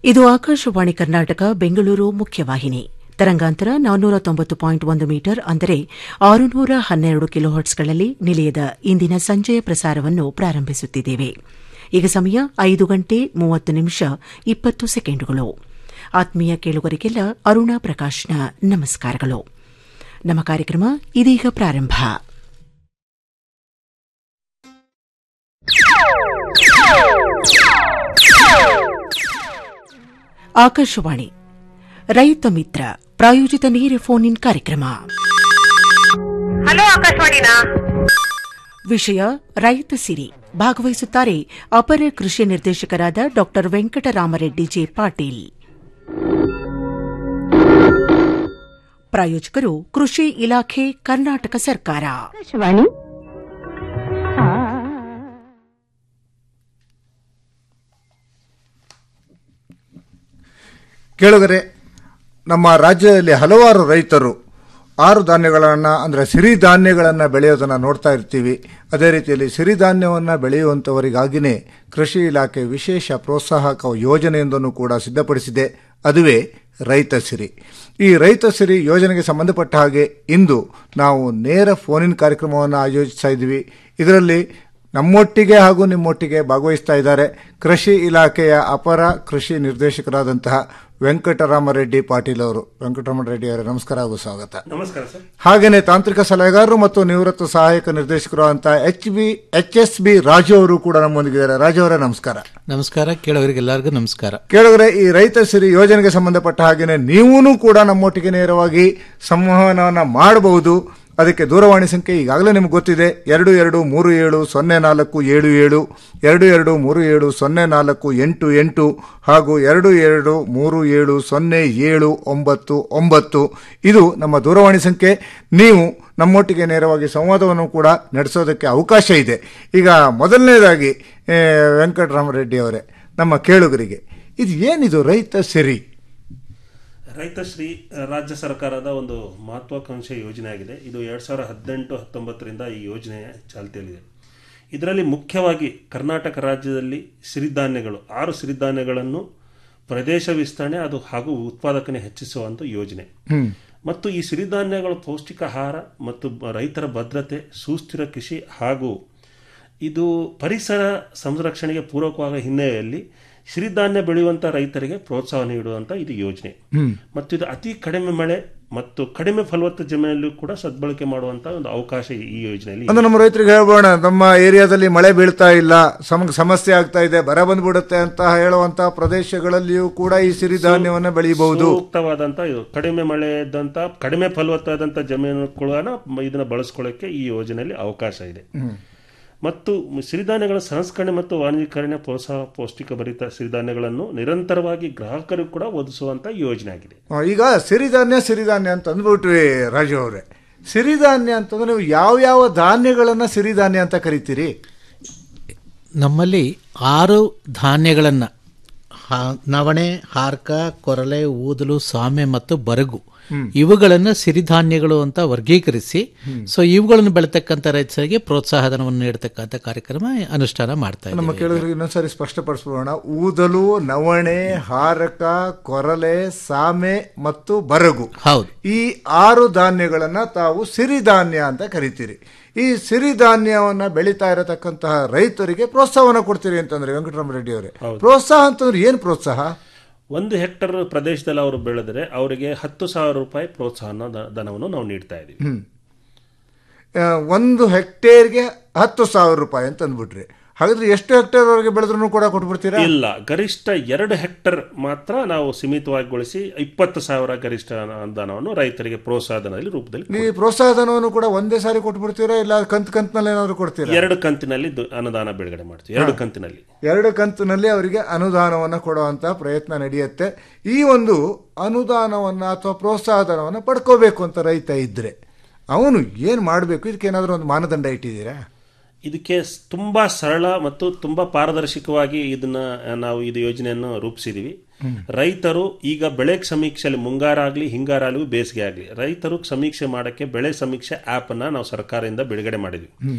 ಇದು ಆಕಾಶವಾಣಿ ಕರ್ನಾಟಕ ಬೆಂಗಳೂರು ಮುಖ್ಯವಾಹಿನಿ ತರಂಗಾಂತರ ನಾನ್ನೂರ ತೊಂಬತ್ತು ಪಾಯಿಂಟ್ ಒಂದು ಮೀಟರ್ ಅಂದರೆ ಆರುನೂರ ಹನ್ನೆರಡು ಕಿಲೋಹರ್ಟ್ಸ್ಗಳಲ್ಲಿ ನಿಲಯದ ಇಂದಿನ ಸಂಜೆಯ ಪ್ರಸಾರವನ್ನು ಪ್ರಾರಂಭಿಸುತ್ತಿದ್ದೇವೆ ಈಗ ಸಮಯ ಐದು ಗಂಟೆ ಮೂವತ್ತು ನಿಮಿಷ ಇಪ್ಪತ್ತು ಸೆಕೆಂಡುಗಳು ಆತ್ಮೀಯ ಕೇಳುಗರಿಗೆಲ್ಲ ಅರುಣಾ ಪ್ರಕಾಶ್ನ ನಮಸ್ಕಾರಗಳು ನಮ್ಮ ಕಾರ್ಯಕ್ರಮ ಇದೀಗ ಪ್ರಾರಂಭ ಆಕಾಶವಾಣಿ ರೈತ ಮಿತ್ರ ಪ್ರಾಯೋಜಿತ ನೇರ ಫೋನ್ ಇನ್ ಕಾರ್ಯಕ್ರಮ ಹಲೋ ಆಕಾಶವಾಣಿನಾ ವಿಷಯ ರೈತ ಸಿರಿ ಭಾಗವಹಿಸುತ್ತಾರೆ ಅಪರ ಕೃಷಿ ನಿರ್ದೇಶಕರಾದ ಡಾ ವೆಂಕಟರಾಮರೆಡ್ಡಿ ಜೆ ಪಾಟೀಲ್ ಪ್ರಾಯೋಜಕರು ಕೃಷಿ ಇಲಾಖೆ ಕರ್ನಾಟಕ ಸರ್ಕಾರ ಆಕಾಶವಾಣಿ ಕೇಳುಗರೆ ನಮ್ಮ ರಾಜ್ಯದಲ್ಲಿ ಹಲವಾರು ರೈತರು ಆರು ಧಾನ್ಯಗಳನ್ನು ಅಂದರೆ ಸಿರಿಧಾನ್ಯಗಳನ್ನು ಬೆಳೆಯೋದನ್ನು ನೋಡ್ತಾ ಇರ್ತೀವಿ ಅದೇ ರೀತಿಯಲ್ಲಿ ಸಿರಿಧಾನ್ಯವನ್ನು ಬೆಳೆಯುವಂಥವರಿಗಾಗಿಯೇ ಕೃಷಿ ಇಲಾಖೆ ವಿಶೇಷ ಪ್ರೋತ್ಸಾಹಕ ಯೋಜನೆಯೊಂದನ್ನು ಕೂಡ ಸಿದ್ಧಪಡಿಸಿದೆ ಅದುವೇ ರೈತ ಸಿರಿ ಈ ರೈತ ಸಿರಿ ಯೋಜನೆಗೆ ಸಂಬಂಧಪಟ್ಟ ಹಾಗೆ ಇಂದು ನಾವು ನೇರ ಫೋನಿನ್ ಕಾರ್ಯಕ್ರಮವನ್ನು ಆಯೋಜಿಸ್ತಾ ಇದ್ದೀವಿ ಇದರಲ್ಲಿ ನಮ್ಮೊಟ್ಟಿಗೆ ಹಾಗೂ ನಿಮ್ಮೊಟ್ಟಿಗೆ ಭಾಗವಹಿಸ್ತಾ ಇದ್ದಾರೆ ಕೃಷಿ ಇಲಾಖೆಯ ಅಪರ ಕೃಷಿ ನಿರ್ದೇಶಕರಾದಂತಹ ವೆಂಕಟರಾಮರೆಡ್ಡಿ ಪಾಟೀಲ್ ಅವರು ವೆಂಕಟರಾಮರೆಡ್ಡಿ ಅವರೇ ನಮಸ್ಕಾರ ಹಾಗೂ ಸ್ವಾಗತ ನಮಸ್ಕಾರ ಸರ್ ಹಾಗೆಯೇ ತಾಂತ್ರಿಕ ಸಲಹೆಗಾರರು ಮತ್ತು ನಿವೃತ್ತ ಸಹಾಯಕ ನಿರ್ದೇಶಕರು ಅಂತ H B H S B Raju ಅವರು ಕೂಡ ನಮ್ಮೊಂದಿಗಿದ್ದಾರೆ ರಾಜು ಅವರೇ ನಮಸ್ಕಾರ ನಮಸ್ಕಾರ ಕೇಳೋರಿಗೆಲ್ಲರಿಗೂ ನಮಸ್ಕಾರ ಕೇಳಿದ್ರೆ ಈ ರೈತ ಸಿರಿ ಯೋಜನೆಗೆ ಸಂಬಂಧಪಟ್ಟ ಹಾಗೆಯೇ ನೀವೂ ಕೂಡ ನಮ್ಮೊಟ್ಟಿಗೆ ನೇರವಾಗಿ ಸಂವಹನವನ್ನು ಮಾಡಬಹುದು ಅದಕ್ಕೆ ದೂರವಾಣಿ ಸಂಖ್ಯೆ ಈಗಾಗಲೇ ನಿಮ್ಗೆ ಗೊತ್ತಿದೆ ಎರಡು ಎರಡು ಮೂರು ಏಳು ಸೊನ್ನೆ ನಾಲ್ಕು ಏಳು ಏಳು ಎರಡು ಎರಡು ಮೂರು ಏಳು ಸೊನ್ನೆ ನಾಲ್ಕು ಎಂಟು ಎಂಟು ಹಾಗೂ ಎರಡು ಎರಡು ಮೂರು ಏಳು ಸೊನ್ನೆ ಏಳು ಒಂಬತ್ತು ಒಂಬತ್ತು ಇದು ನಮ್ಮ ದೂರವಾಣಿ ಸಂಖ್ಯೆ ನೀವು ನಮ್ಮೊಟ್ಟಿಗೆ ನೇರವಾಗಿ ಸಂವಾದವನ್ನು ಕೂಡ ನಡೆಸೋದಕ್ಕೆ ಅವಕಾಶ ಇದೆ ಈಗ ಮೊದಲನೇದಾಗಿ ಆ, ವೆಂಕಟರಾಮರೆಡ್ಡಿ ಅವರೇ ನಮ್ಮ ಕೇಳುಗರಿಗೆ ಇದು ಏನಿದು ರೈತ ಸಿರಿ ರೈತಶ್ರೀ ರಾಜ್ಯ ಸರ್ಕಾರದ ಒಂದು ಮಹತ್ವಾಕಾಂಕ್ಷೆ ಯೋಜನೆ ಆಗಿದೆ ಇದು ಎರಡು ಸಾವಿರದ ಹದಿನೆಂಟು ಹತ್ತೊಂಬತ್ತರಿಂದ ಈ ಯೋಜನೆ ಚಾಲ್ತಿಯಲ್ಲಿದೆ ಇದರಲ್ಲಿ ಮುಖ್ಯವಾಗಿ ಕರ್ನಾಟಕ ರಾಜ್ಯದಲ್ಲಿ ಸಿರಿಧಾನ್ಯಗಳು ಆರು ಸಿರಿಧಾನ್ಯಗಳನ್ನು ಪ್ರದೇಶ ವಿಸ್ತರಣೆ ಅದು ಹಾಗೂ ಉತ್ಪಾದಕನೆ ಹೆಚ್ಚಿಸುವಂಥ ಯೋಜನೆ ಮತ್ತು ಈ ಸಿರಿಧಾನ್ಯಗಳು ಪೌಷ್ಟಿಕ ಆಹಾರ ಮತ್ತು ಬ- ರೈತರ ಭದ್ರತೆ ಸುಸ್ಥಿರ ಕೃಷಿ ಹಾಗೂ ಇದು ಪರಿಸರ ಸಂರಕ್ಷಣೆಗೆ ಪೂರಕವಾದ ಹಿನ್ನೆಲೆಯಲ್ಲಿ ಸಿರಿಧಾನ್ಯ ಬೆಳೆಯುವಂತ ರೈತರಿಗೆ ಪ್ರೋತ್ಸಾಹ ನೀಡುವಂತ ಇದು ಯೋಜನೆ ಮತ್ತು ಇದು ಅತಿ ಕಡಿಮೆ ಮಳೆ ಮತ್ತು ಕಡಿಮೆ ಫಲವತ್ತ ಜಮೀನಲ್ಲೂ ಕೂಡ ಸದ್ಬಳಕೆ ಮಾಡುವಂತ ಒಂದು ಅವಕಾಶ ಈ- ಈ ಯೋಜನೆಯಲ್ಲಿ ಇದೆ. ಅಂದ್ರೆ ನಮ್ಮ ರೈತರಿಗೆ ಹೇಳ್ಬೋಣ ನಮ್ಮ ಏರಿಯಾದಲ್ಲಿ ಮಳೆ ಬೀಳ್ತಾ ಇಲ್ಲ ಸಮ ಸಮಸ್ಯೆ ಆಗ್ತಾ ಇದೆ ಬರ ಬಂದ್ಬಿಡುತ್ತೆ ಅಂತ ಹೇಳುವಂತ ಪ್ರದೇಶಗಳಲ್ಲಿಯೂ ಕೂಡ ಈ ಸಿರಿಧಾನ್ಯವನ್ನ ಬೆಳೆಯಬಹುದು ಸೂಕ್ತವಾದಂತ ಇದು ಕಡಿಮೆ ಮಳೆ ಇದ್ದಂತ ಕಡಿಮೆ ಫಲವತ್ತಾದಂತ ಜಮೀನು ಕೂಡ ಇದನ್ನ ಬಳಸ್ಕೊಳ್ಳಕ್ಕೆ ಈ ಯೋಜನೆಯಲ್ಲಿ ಅವಕಾಶ ಇದೆ ಮತ್ತು ಸಿರಿಧಾನ್ಯಗಳ ಸಂಸ್ಕರಣೆ ಮತ್ತು ವಾಣಿಜ್ಯೀಕರಣ ಪ್ರೋತ್ಸಾಹ ಪೌಷ್ಟಿಕ ಭರಿತ ಸಿರಿಧಾನ್ಯಗಳನ್ನು ನಿರಂತರವಾಗಿ ಗ್ರಾಹಕರಿಗೂ ಕೂಡ ಒದಗಿಸುವಂತ ಯೋಜನೆ ಆಗಿದೆ ಆ, ಈಗ ಸಿರಿಧಾನ್ಯ ಸಿರಿಧಾನ್ಯ ಅಂತ ಅಂದ್ಬಿಟ್ರಿ ರಾಜು ಅವರೇ ಸಿರಿಧಾನ್ಯ ಅಂತಂದ್ರೆ ನೀವು ಯಾವ ಯಾವ ಧಾನ್ಯಗಳನ್ನ ಸಿರಿಧಾನ್ಯ ಅಂತ ಕರಿತೀರಿ ನಮ್ಮಲ್ಲಿ ಆರು ಧಾನ್ಯಗಳನ್ನು ನವಣೆ ಹಾರ್ಕ ಕೊರಲೆ ಊದಲು ಸಾಮೆ ಮತ್ತು ಬರಗು ಇವುಗಳನ್ನು ಸಿರಿಧಾನ್ಯಗಳು ಅಂತ ವರ್ಗೀಕರಿಸಿ ಸೊ ಇವುಗಳನ್ನು ಬೆಳತಕ್ಕಂಥ ರೈತರಿಗೆ ಪ್ರೋತ್ಸಾಹಧನವನ್ನು ನೀಡತಕ್ಕಂಥ ಕಾರ್ಯಕ್ರಮ ಅನುಷ್ಠಾನ ಮಾಡ್ತಾ ನಮ್ಮ ಇದ್ದೀವಿ ಕೇಳಿದ್ರಿಗೆ ಇನ್ನೊಂದ್ಸರಿ ಸ್ಪಷ್ಟಪಡಿಸ್ಬೋಣ ಊದಲು ನವಣೆ ಹಾರಕ ಕೊರಲೆ ಸಾಮೆ ಮತ್ತು ಬರಗು ಹೌದು ಈ ಆರು ಧಾನ್ಯಗಳನ್ನ ತಾವು ಸಿರಿಧಾನ್ಯ ಅಂತ ಕರಿತೀರಿ ಈ ಸಿರಿಧಾನ್ಯವನ್ನ ಬೆಳೀತಾ ಇರತಕ್ಕಂತಹ ರೈತರಿಗೆ ಪ್ರೋತ್ಸಾಹವನ್ನ ಕೊಡ್ತೀರಿ ಅಂತಂದ್ರೆ ವೆಂಕಟರಾಮರೆಡ್ಡಿ ಅವರೇ ಪ್ರೋತ್ಸಾಹ ಅಂತಂದ್ರೆ ಏನ್ ಪ್ರೋತ್ಸಾಹ ಒಂದು ಹೆಕ್ಟರ್ ಪ್ರದೇಶದಲ್ಲಿ ಅವರು ಬೆಳೆದರೆ ಅವರಿಗೆ ಹತ್ತು ಸಾವಿರ ರೂಪಾಯಿ ಪ್ರೋತ್ಸಾಹನ ದ- ಧನವನ್ನು ನಾವು ನೀಡ್ತಾ ಇದ್ದೀವಿ ಆ, ಒಂದು ಹೆಕ್ಟೇರ್ಗೆ ಹತ್ತು ಸಾವಿರ ರೂಪಾಯಿ ಅಂತ ಅಂದ್ಬಿಟ್ರಿ ಹಾಗಾದ್ರೆ ಎಷ್ಟು ಹೆಕ್ಟೇರ್ ವರೆಗೆ ಬೆಳೆದ್ರು ಕೂಡ ಕೊಟ್ಬಿಡ್ತೀರಾ ಇಲ್ಲ ಗರಿಷ್ಠ ಎರಡು ಹೆಕ್ಟರ್ ಮಾತ್ರ ನಾವು ಸೀಮಿತವಾಗಿಗೊಳಿಸಿ ಇಪ್ಪತ್ತು ಸಾವಿರ ಗರಿಷ್ಠ ಅನುದಾನವನ್ನು ರೈತರಿಗೆ ಪ್ರೋತ್ಸಾಹಧನದಲ್ಲಿ ರೂಪದಲ್ಲಿ ನೀವು ಈ ಪ್ರೋತ್ಸಾಹ ಧನವನ್ನು ಕೂಡ ಒಂದೇ ಸಾರಿ ಕೊಟ್ಬಿಡ್ತೀರಾ ಇಲ್ಲ ಕಂತ್ ಕಂತ್ನಲ್ಲಿ ಏನಾದ್ರು ಕೊಡ್ತೀರಾ ಎರಡು ಕಂತಿನಲ್ಲಿ ದು- ಅನುದಾನ ಬಿಡುಗಡೆ ಮಾಡ್ತೀವಿ ಎರಡು ಕಂತಿನಲ್ಲಿ ಎರಡು ಕಂತಿನಲ್ಲಿ ಅವರಿಗೆ ಅನುದಾನವನ್ನು ಕೊಡುವಂತಹ ಪ್ರಯತ್ನ ನಡೆಯುತ್ತೆ ಈ ಒಂದು ಅನುದಾನವನ್ನ ಅಥವಾ ಪ್ರೋತ್ಸಾಹ ಧನವನ್ನು ಪಡ್ಕೋಬೇಕು ಅಂತ ರೈತ ಇದ್ರೆ ಅವನು ಏನ್ ಮಾಡಬೇಕು ಇದಕ್ಕೆ ಏನಾದರೂ ಒಂದು ಮಾನದಂಡ ಇಟ್ಟಿದ್ದೀರಾ ಇದಕ್ಕೆ ಸ್- ತುಂಬಾ ಸರಳ ಮತ್ತು ತುಂಬಾ ಪಾರದರ್ಶಕವಾಗಿ ಇದನ್ನ ಆ, ನಾವು ಇದು ಯೋಜನೆಯನ್ನು ರೂಪಿಸಿದೀವಿ ರೈತರು ಈಗ ಬೆಳೆ ಸಮೀಕ್ಷೆಯಲ್ಲಿ ಮುಂಗಾರ ಆಗಲಿ ಹಿಂಗಾರ ಆಗಲಿ ಬೇಸಿಗೆ ಆಗಲಿ ರೈತರು ಸಮೀಕ್ಷೆ ಮಾಡಕ್ಕೆ ಬೆಳೆ ಸಮೀಕ್ಷೆ ಆ್ಯಪ್ ಅನ್ನ ನಾವು ಸರ್ಕಾರದಿಂದ ಬಿಡುಗಡೆ ಮಾಡಿದ್ವಿ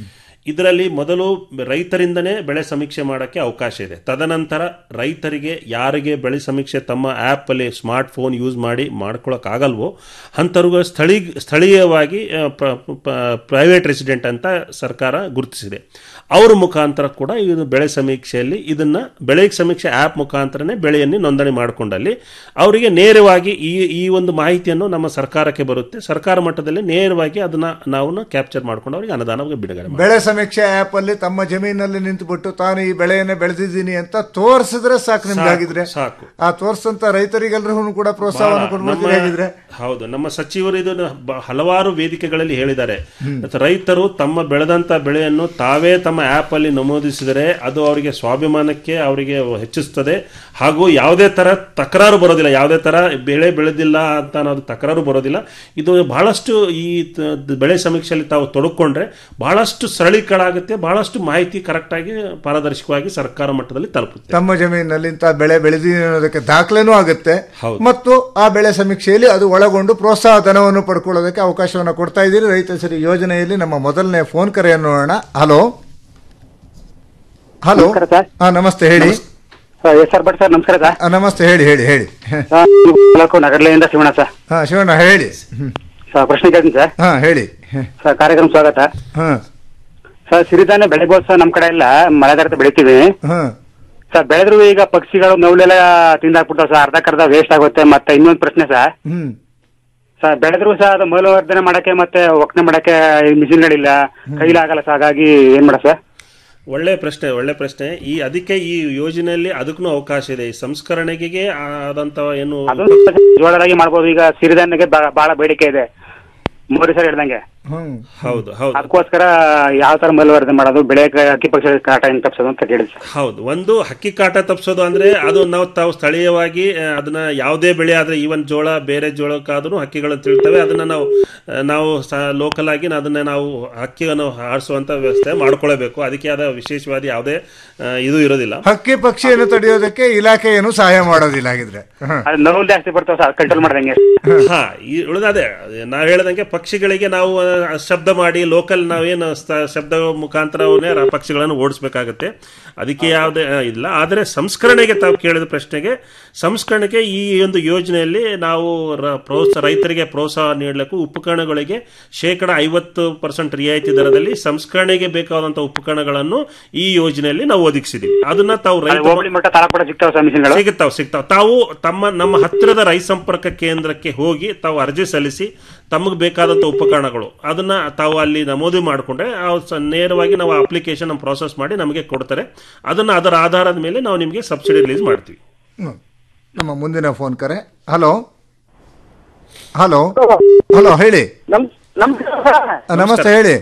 ಇದರಲ್ಲಿ ಮೊದಲು ರೈತರಿಂದನೇ ಬೆಳೆ ಸಮೀಕ್ಷೆ ಮಾಡೋಕ್ಕೆ ಅವಕಾಶ ಇದೆ ತದನಂತರ ರೈತರಿಗೆ ಯಾರಿಗೆ ಬೆಳೆ ಸಮೀಕ್ಷೆ ತಮ್ಮ ಆ್ಯಪಲ್ಲಿ ಸ್ಮಾರ್ಟ್ ಫೋನ್ ಯೂಸ್ ಮಾಡಿ ಮಾಡ್ಕೊಳಕ್ಕಾಗಲ್ವೋ ಅಂಥವ್ರಿಗೂ ಸ್ಥಳೀಯ ಸ್ಥಳೀಯವಾಗಿ ಪ್ರೈವೇಟ್ ರೆಸಿಡೆಂಟ್ ಅಂತ ಸರ್ಕಾರ ಗುರುತಿಸಿದೆ ಅವ್ರ ಮುಖಾಂತರ ಕೂಡ ಇದು ಬೆಳೆ ಸಮೀಕ್ಷೆಯಲ್ಲಿ ಇದನ್ನು ಬೆಳೆ ಸಮೀಕ್ಷೆ ಆ್ಯಪ್ ಮುಖಾಂತರನೇ ಬೆಳೆಯನ್ನು ನೋಂದಣಿ ಮಾಡಿಕೊಂಡಲ್ಲಿ ಅವರಿಗೆ ನೇರವಾಗಿ ಈ ಈ ಒಂದು ಮಾಹಿತಿಯನ್ನು ನಮ್ಮ ಸರ್ಕಾರಕ್ಕೆ ಬರುತ್ತೆ ಸರ್ಕಾರ ಮಟ್ಟದಲ್ಲಿ ನೇರವಾಗಿ ಅದನ್ನು ನಾವು ಕ್ಯಾಪ್ಚರ್ ಮಾಡ್ಕೊಂಡು ಅವರಿಗೆ ಅನುದಾನವಾಗಿ ಬಿಡುಗಡೆ ಮಾಡ್ತೀವಿ. ಬೆಳೆ ಸಮೀಕ್ಷೆ ಆಪ್ ಅಲ್ಲಿ ತಮ್ಮ ಜಮೀನಲ್ಲಿ ನಿಂತುಬಿಟ್ಟು ತಾನು ಈ ಬೆಳೆಯನ್ನ ಬೆಳೆದಿದ್ದೀನಿ ಅಂತ ತೋರಿಸಿದ್ರೆ ಸಾಕು ನಿಮ್ಗೆ ಆಗಿದ್ರೆ ಸಾಕು. ಆ ತೋರಿಸಂತ ರೈತರಿಗೆಲ್ಲರಿಗೂ ಕೂಡ ಪ್ರೋತ್ಸಾಹವನ್ನು ಕೊಡ್ಬೋದು ಹೇಗಿದ್ರೆ ಹೌದು ನಮ್ಮ ಸಚಿವರು ಇದನ್ನು ಬ- ಹಲವಾರು ವೇದಿಕೆಗಳಲ್ಲಿ ಹೇಳಿದ್ದಾರೆ ರೈತರು ತಮ್ಮ ಬೆಳೆದಂತ ಬೆಳೆಯನ್ನು ತಾವೇ ತಮ್ಮ ಆ್ಯಪ್ ಅಲ್ಲಿ ನಮೂದಿಸಿದರೆ ಅದು ಅವರಿಗೆ ಸ್ವಾಭಿಮಾನಕ್ಕೆ ಅವರಿಗೆ ಹೆಚ್ಚಿಸ್ತದೆ ಹಾಗೂ ಯಾವುದೇ ತರ ತಕರಾರು ಬರೋದಿಲ್ಲ ಯಾವುದೇ ತರ ಬೆಳೆ ಬೆಳೆದಿಲ್ಲ ಅಂತ ಅನ್ನೋದು ತಕರಾರು ಬರೋದಿಲ್ಲ ಇದು ಬಹಳಷ್ಟು ಈ ತ- ಬೆಳೆ ಸಮೀಕ್ಷೆಯಲ್ಲಿ ತಾವು ತೊಡಕೊಂಡ್ರೆ ಬಹಳಷ್ಟು ಸರಳೀಕರಣ ಬಹಳಷ್ಟು ಮಾಹಿತಿ ಕರೆಕ್ಟಾಗಿ ಪಾರದರ್ಶಕವಾಗಿ ಸರ್ಕಾರ ಮಟ್ಟದಲ್ಲಿ ತಲುಪುತ್ತೆ ತಮ್ಮ ಜಮೀನಿನಲ್ಲಿ ಇಂಥ ಬೆಳೆ ಬೆಳೆದಿದ್ದೀನಿ ಅನ್ನೋದಕ್ಕೆ ದಾಖಲೆನೂ ಆಗುತ್ತೆ ಹೌದು. ಮತ್ತು ಆ ಬೆಳೆ ಸಮೀಕ್ಷೆಯಲ್ಲಿ ಅದು ಒಳಗೊಂಡು ಪ್ರೋತ್ಸಾಹ ಧನವನ್ನು ಪಡ್ಕೊಳ್ಳೋದಕ್ಕೆ ಅವಕಾಶವನ್ನು ಕೊಡ್ತಾ ಇದ್ದೀರಿ ರೈತ ಸರಿ ಯೋಜನೆಯಲ್ಲಿ ನಮ್ಮ ಮೊದಲನೇ ಫೋನ್ ಕರೆಯನ್ನು ನೋಡೋಣ ಹಲೋ ಹಲೋ ನಮಸ್ಕಾರ ಸರ್. ಹಾ ನಮಸ್ತೆ ಹೇಳಿ sir yes sir Bhat sir ನಮಸ್ಕಾರ ಸರ್ ಆ, ನಮಸ್ತೆ ಹೇಳಿ ಹೇಳಿ ಹೇಳಿ ಸರ್ ನೀವು ತಾಲೂಕು ನಗರಲೆಯಿಂದ ಶಿವಣ್ಣ ಸರ್ ಹಾ ಶಿವಣ್ಣ ಹೇಳಿ ಹ್ಮ್. ಸರ್ ಪ್ರಶ್ನೆ ಕೇಳ್ತೀನಿ ಸರ್ ಹಾ ಹೇಳಿ ಸರ್ ಕಾರ್ಯಕ್ರಮ ಸ್ವಾಗತ ಹಾ ಸರ್ ಸಿರಿಧಾನ್ಯ ಬೆಳಿಬೋದು ಸರ್ ನಮ್ಮ ಕಡೆ ಎಲ್ಲ ಮಳೆಗಾಲದ ಬೆಳಿತೀವಿ ಹಾ ಸರ್ ಬೆಳೆದ್ರು ಈಗ ಪಕ್ಷಿಗಳು ಮೇವುಲೆಲ್ಲ ತಿಂದಾಕ್ಬಿಡ್ತಾವ ಸರ್ ಅರ್ಧಕ್ಕರ್ಧ ವೇಸ್ಟ್ ಆಗುತ್ತೆ ಮತ್ತೆ ಇನ್ನೊಂದು ಪ್ರಶ್ನೆ ಸರ್ ಹ್ಮ್ ಸರ್ ಬೆಳೆದ್ರು ಸರ್ ಅದು ಮೌಲ್ಯವರ್ಧನೆ ಮಾಡಕ್ಕೆ ಮತ್ತೆ ಒಕ್ಕಣೆ ಮಾಡಕ್ಕೆ ಮಿಷಿನ್ಗಳಿಲ್ಲ ಕೈಲಾಗಲ್ಲ ಸರ್ ಹಾಗಾಗಿ ಏನ್ ಮಾಡ ಸರ್ ಒಳ್ಳೆ ಪ್ರಶ್ನೆ ಒಳ್ಳೆ ಪ್ರಶ್ನೆ ಈ ಅದಕ್ಕೆ ಈ ಯೋಜನೆಯಲ್ಲಿ ಅದಕ್ಕೂ ಅವಕಾಶ ಇದೆ ಈ ಸಂಸ್ಕರಣೆಗೆ ಆದಂತ ಏನು ಅದೊಂದು ಜೋಳರಾಗಿ ಮಾಡ್ಬೋದು ಈಗ ಸಿರಿಧಾನ್ಯಕ್ಕೆ ಬಾ- ಬಹಳ ಬೇಡಿಕೆ ಇದೆ ಮೋದಿ ಸರ್ ಹೇಳ್ದಂಗೆ ಹ್ಮ್ ಹೌದು ಹೌದು ಅದಕ್ಕೋಸ್ಕರ ಯಾವ ತರ ಮೌಲ್ಯವರ್ಧನೆ ಮಾಡೋದು ಬೆಳೆ ಅಕ್ಕಿ ಪಕ್ಷ ಕಾಟ ಹೆಂಗ್ ತಪ್ಸೋದು ಅಂತ ಕೇಳಿ ಸರ್ ಹೌದು ಒಂದು ಹಕ್ಕಿ ಕಾಟ ತಪ್ಪಿಸೋದು ಅಂದ್ರೆ ಅದು ನಾವು ತಾವು ಸ್ಥಳೀಯವಾಗಿ ಆ, ಅದನ್ನ ಯಾವುದೇ ಬೆಳೆ ಆದ್ರೆ ಈವನ್ ಜೋಳ ಬೇರೆ ಜೋಳಕ್ಕಾದ್ರೂ ಹಕ್ಕಿಗಳು ತಿಳ್ತವೆ ಅದನ್ನ ನಾವು ಆ, ನಾವು ಲೋಕಲ್ ಆಗಿ ಅದನ್ನ ನಾವು ಹಕ್ಕಿಯನ್ನು ಹಾರಿಸುವಂತ ವ್ಯವಸ್ಥೆ ಮಾಡ್ಕೊಳ್ಬೇಕು ಅದಕ್ಕೆ ಆದ ವಿಶೇಷವಾದ ಯಾವುದೇ ಆ, ಇದು ಇರೋದಿಲ್ಲ ಹಕ್ಕಿ ಪಕ್ಷಿಯನ್ನು ತಡೆಯೋದಕ್ಕೆ ಇಲಾಖೆ ಏನು ಸಹಾಯ ಮಾಡೋದಿಲ್ಲ ಹಾಗಿದ್ರೆ ಹ. ಅದು ನೋವು ಜಾಸ್ತಿ ಬರ್ತಾವ ಸರ್ ಕಂಟ್ರೋಲ್ ಮಾಡ್ದಂಗೆ ಹಾ ಈ ಉಳಿದದೆ ನಾವು ಹೇಳ್ದಂಗೆ ಪಕ್ಷಿಗಳಿಗೆ ನಾವು ಆ, ಶಬ್ದ ಮಾಡಿ ಲೋಕಲ್ ನಾವೇನು ಸ- ಶಬ್ದ ಮುಖಾಂತರ ಅವನ್ನೇ ರ- ಪಕ್ಷಿಗಳನ್ನು ಓಡಿಸ್ಬೇಕಾಗತ್ತೆ ಅದಕ್ಕೆ ಯಾವುದೇ ಆ, ಇಲ್ಲ ಆದರೆ ಸಂಸ್ಕರಣೆಗೆ ತಾವು ಕೇಳಿದ ಪ್ರಶ್ನೆಗೆ ಸಂಸ್ಕರಣೆಗೆ ಈ ಒಂದು ಯೋಜನೆಯಲ್ಲಿ ನಾವು ರ- ಪ್ರೋತ್ಸಾಹ ರೈತರಿಗೆ ಪ್ರೋತ್ಸಾಹ ನೀಡಲಿಕ್ಕೂ ಉಪಕರಣಗಳಿಗೆ ಶೇಕಡ ಐವತ್ತು ಪರ್ಸೆಂಟ್ ರಿಯಾಯಿತಿ ದರದಲ್ಲಿ ಸಂಸ್ಕರಣೆಗೆ ಬೇಕಾದಂತಹ ಉಪಕರಣಗಳನ್ನು ಈ ಯೋಜನೆಯಲ್ಲಿ ನಾವು ಒದಗಿಸಿದೀವಿ ಅದನ್ನ ತಾವು ಅದು ರೈತ ಹೋಬಳಿ ಮಟ್ಟ ತಾಲೂಕು ಮಟ್ಟ ಸಿಗ್ತಾವ ಸರ್ ಮಿಷನ್ಗಳು ಸಿಗುತ್ತಾವ್ ಸಿಗ್ತಾವ್ ತಾವು ತಮ್ಮ ನಮ್ಮ ಹತ್ತಿರದ ರೈತ ಸಂಪರ್ಕ ಕೇಂದ್ರಕ್ಕೆ ಹೋಗಿ ತಾವು ಅರ್ಜಿ ಸಲ್ಲಿಸಿ ತಮಗೆ ಬೇಕಾದಂಥ ಉಪಕರಣಗಳು ಅದನ್ನ ತಾವು ಅಲ್ಲಿ ನಮೂದು ಮಾಡಿಕೊಂಡ್ರೆ ಅವು ಸ- ನೇರವಾಗಿ ನಾವು ಅಪ್ಲಿಕೇಶನ್ ಪ್ರಾಸೆಸ್ ಮಾಡಿ ನಮಗೆ ಕೊಡ್ತಾರೆ ಅದನ್ನ ಅದರ ಆಧಾರದ ಮೇಲೆ ನಾವು ನಿಮಗೆ ಸಬ್ಸಿಡಿ ರಿಲೀಸ್ ಮಾಡ್ತೀವಿ ಹ್ಮ್. ನಮ್ಮ ಮುಂದಿನ ಫೋನ್ ಕರೆ ಹಲೋ ಹಲೋ ಹಲೋ ಹೇಳಿ ನಮ್ ನಮಸ್ಕಾರ ಆ, ನಮಸ್ತೆ ಹೇಳಿ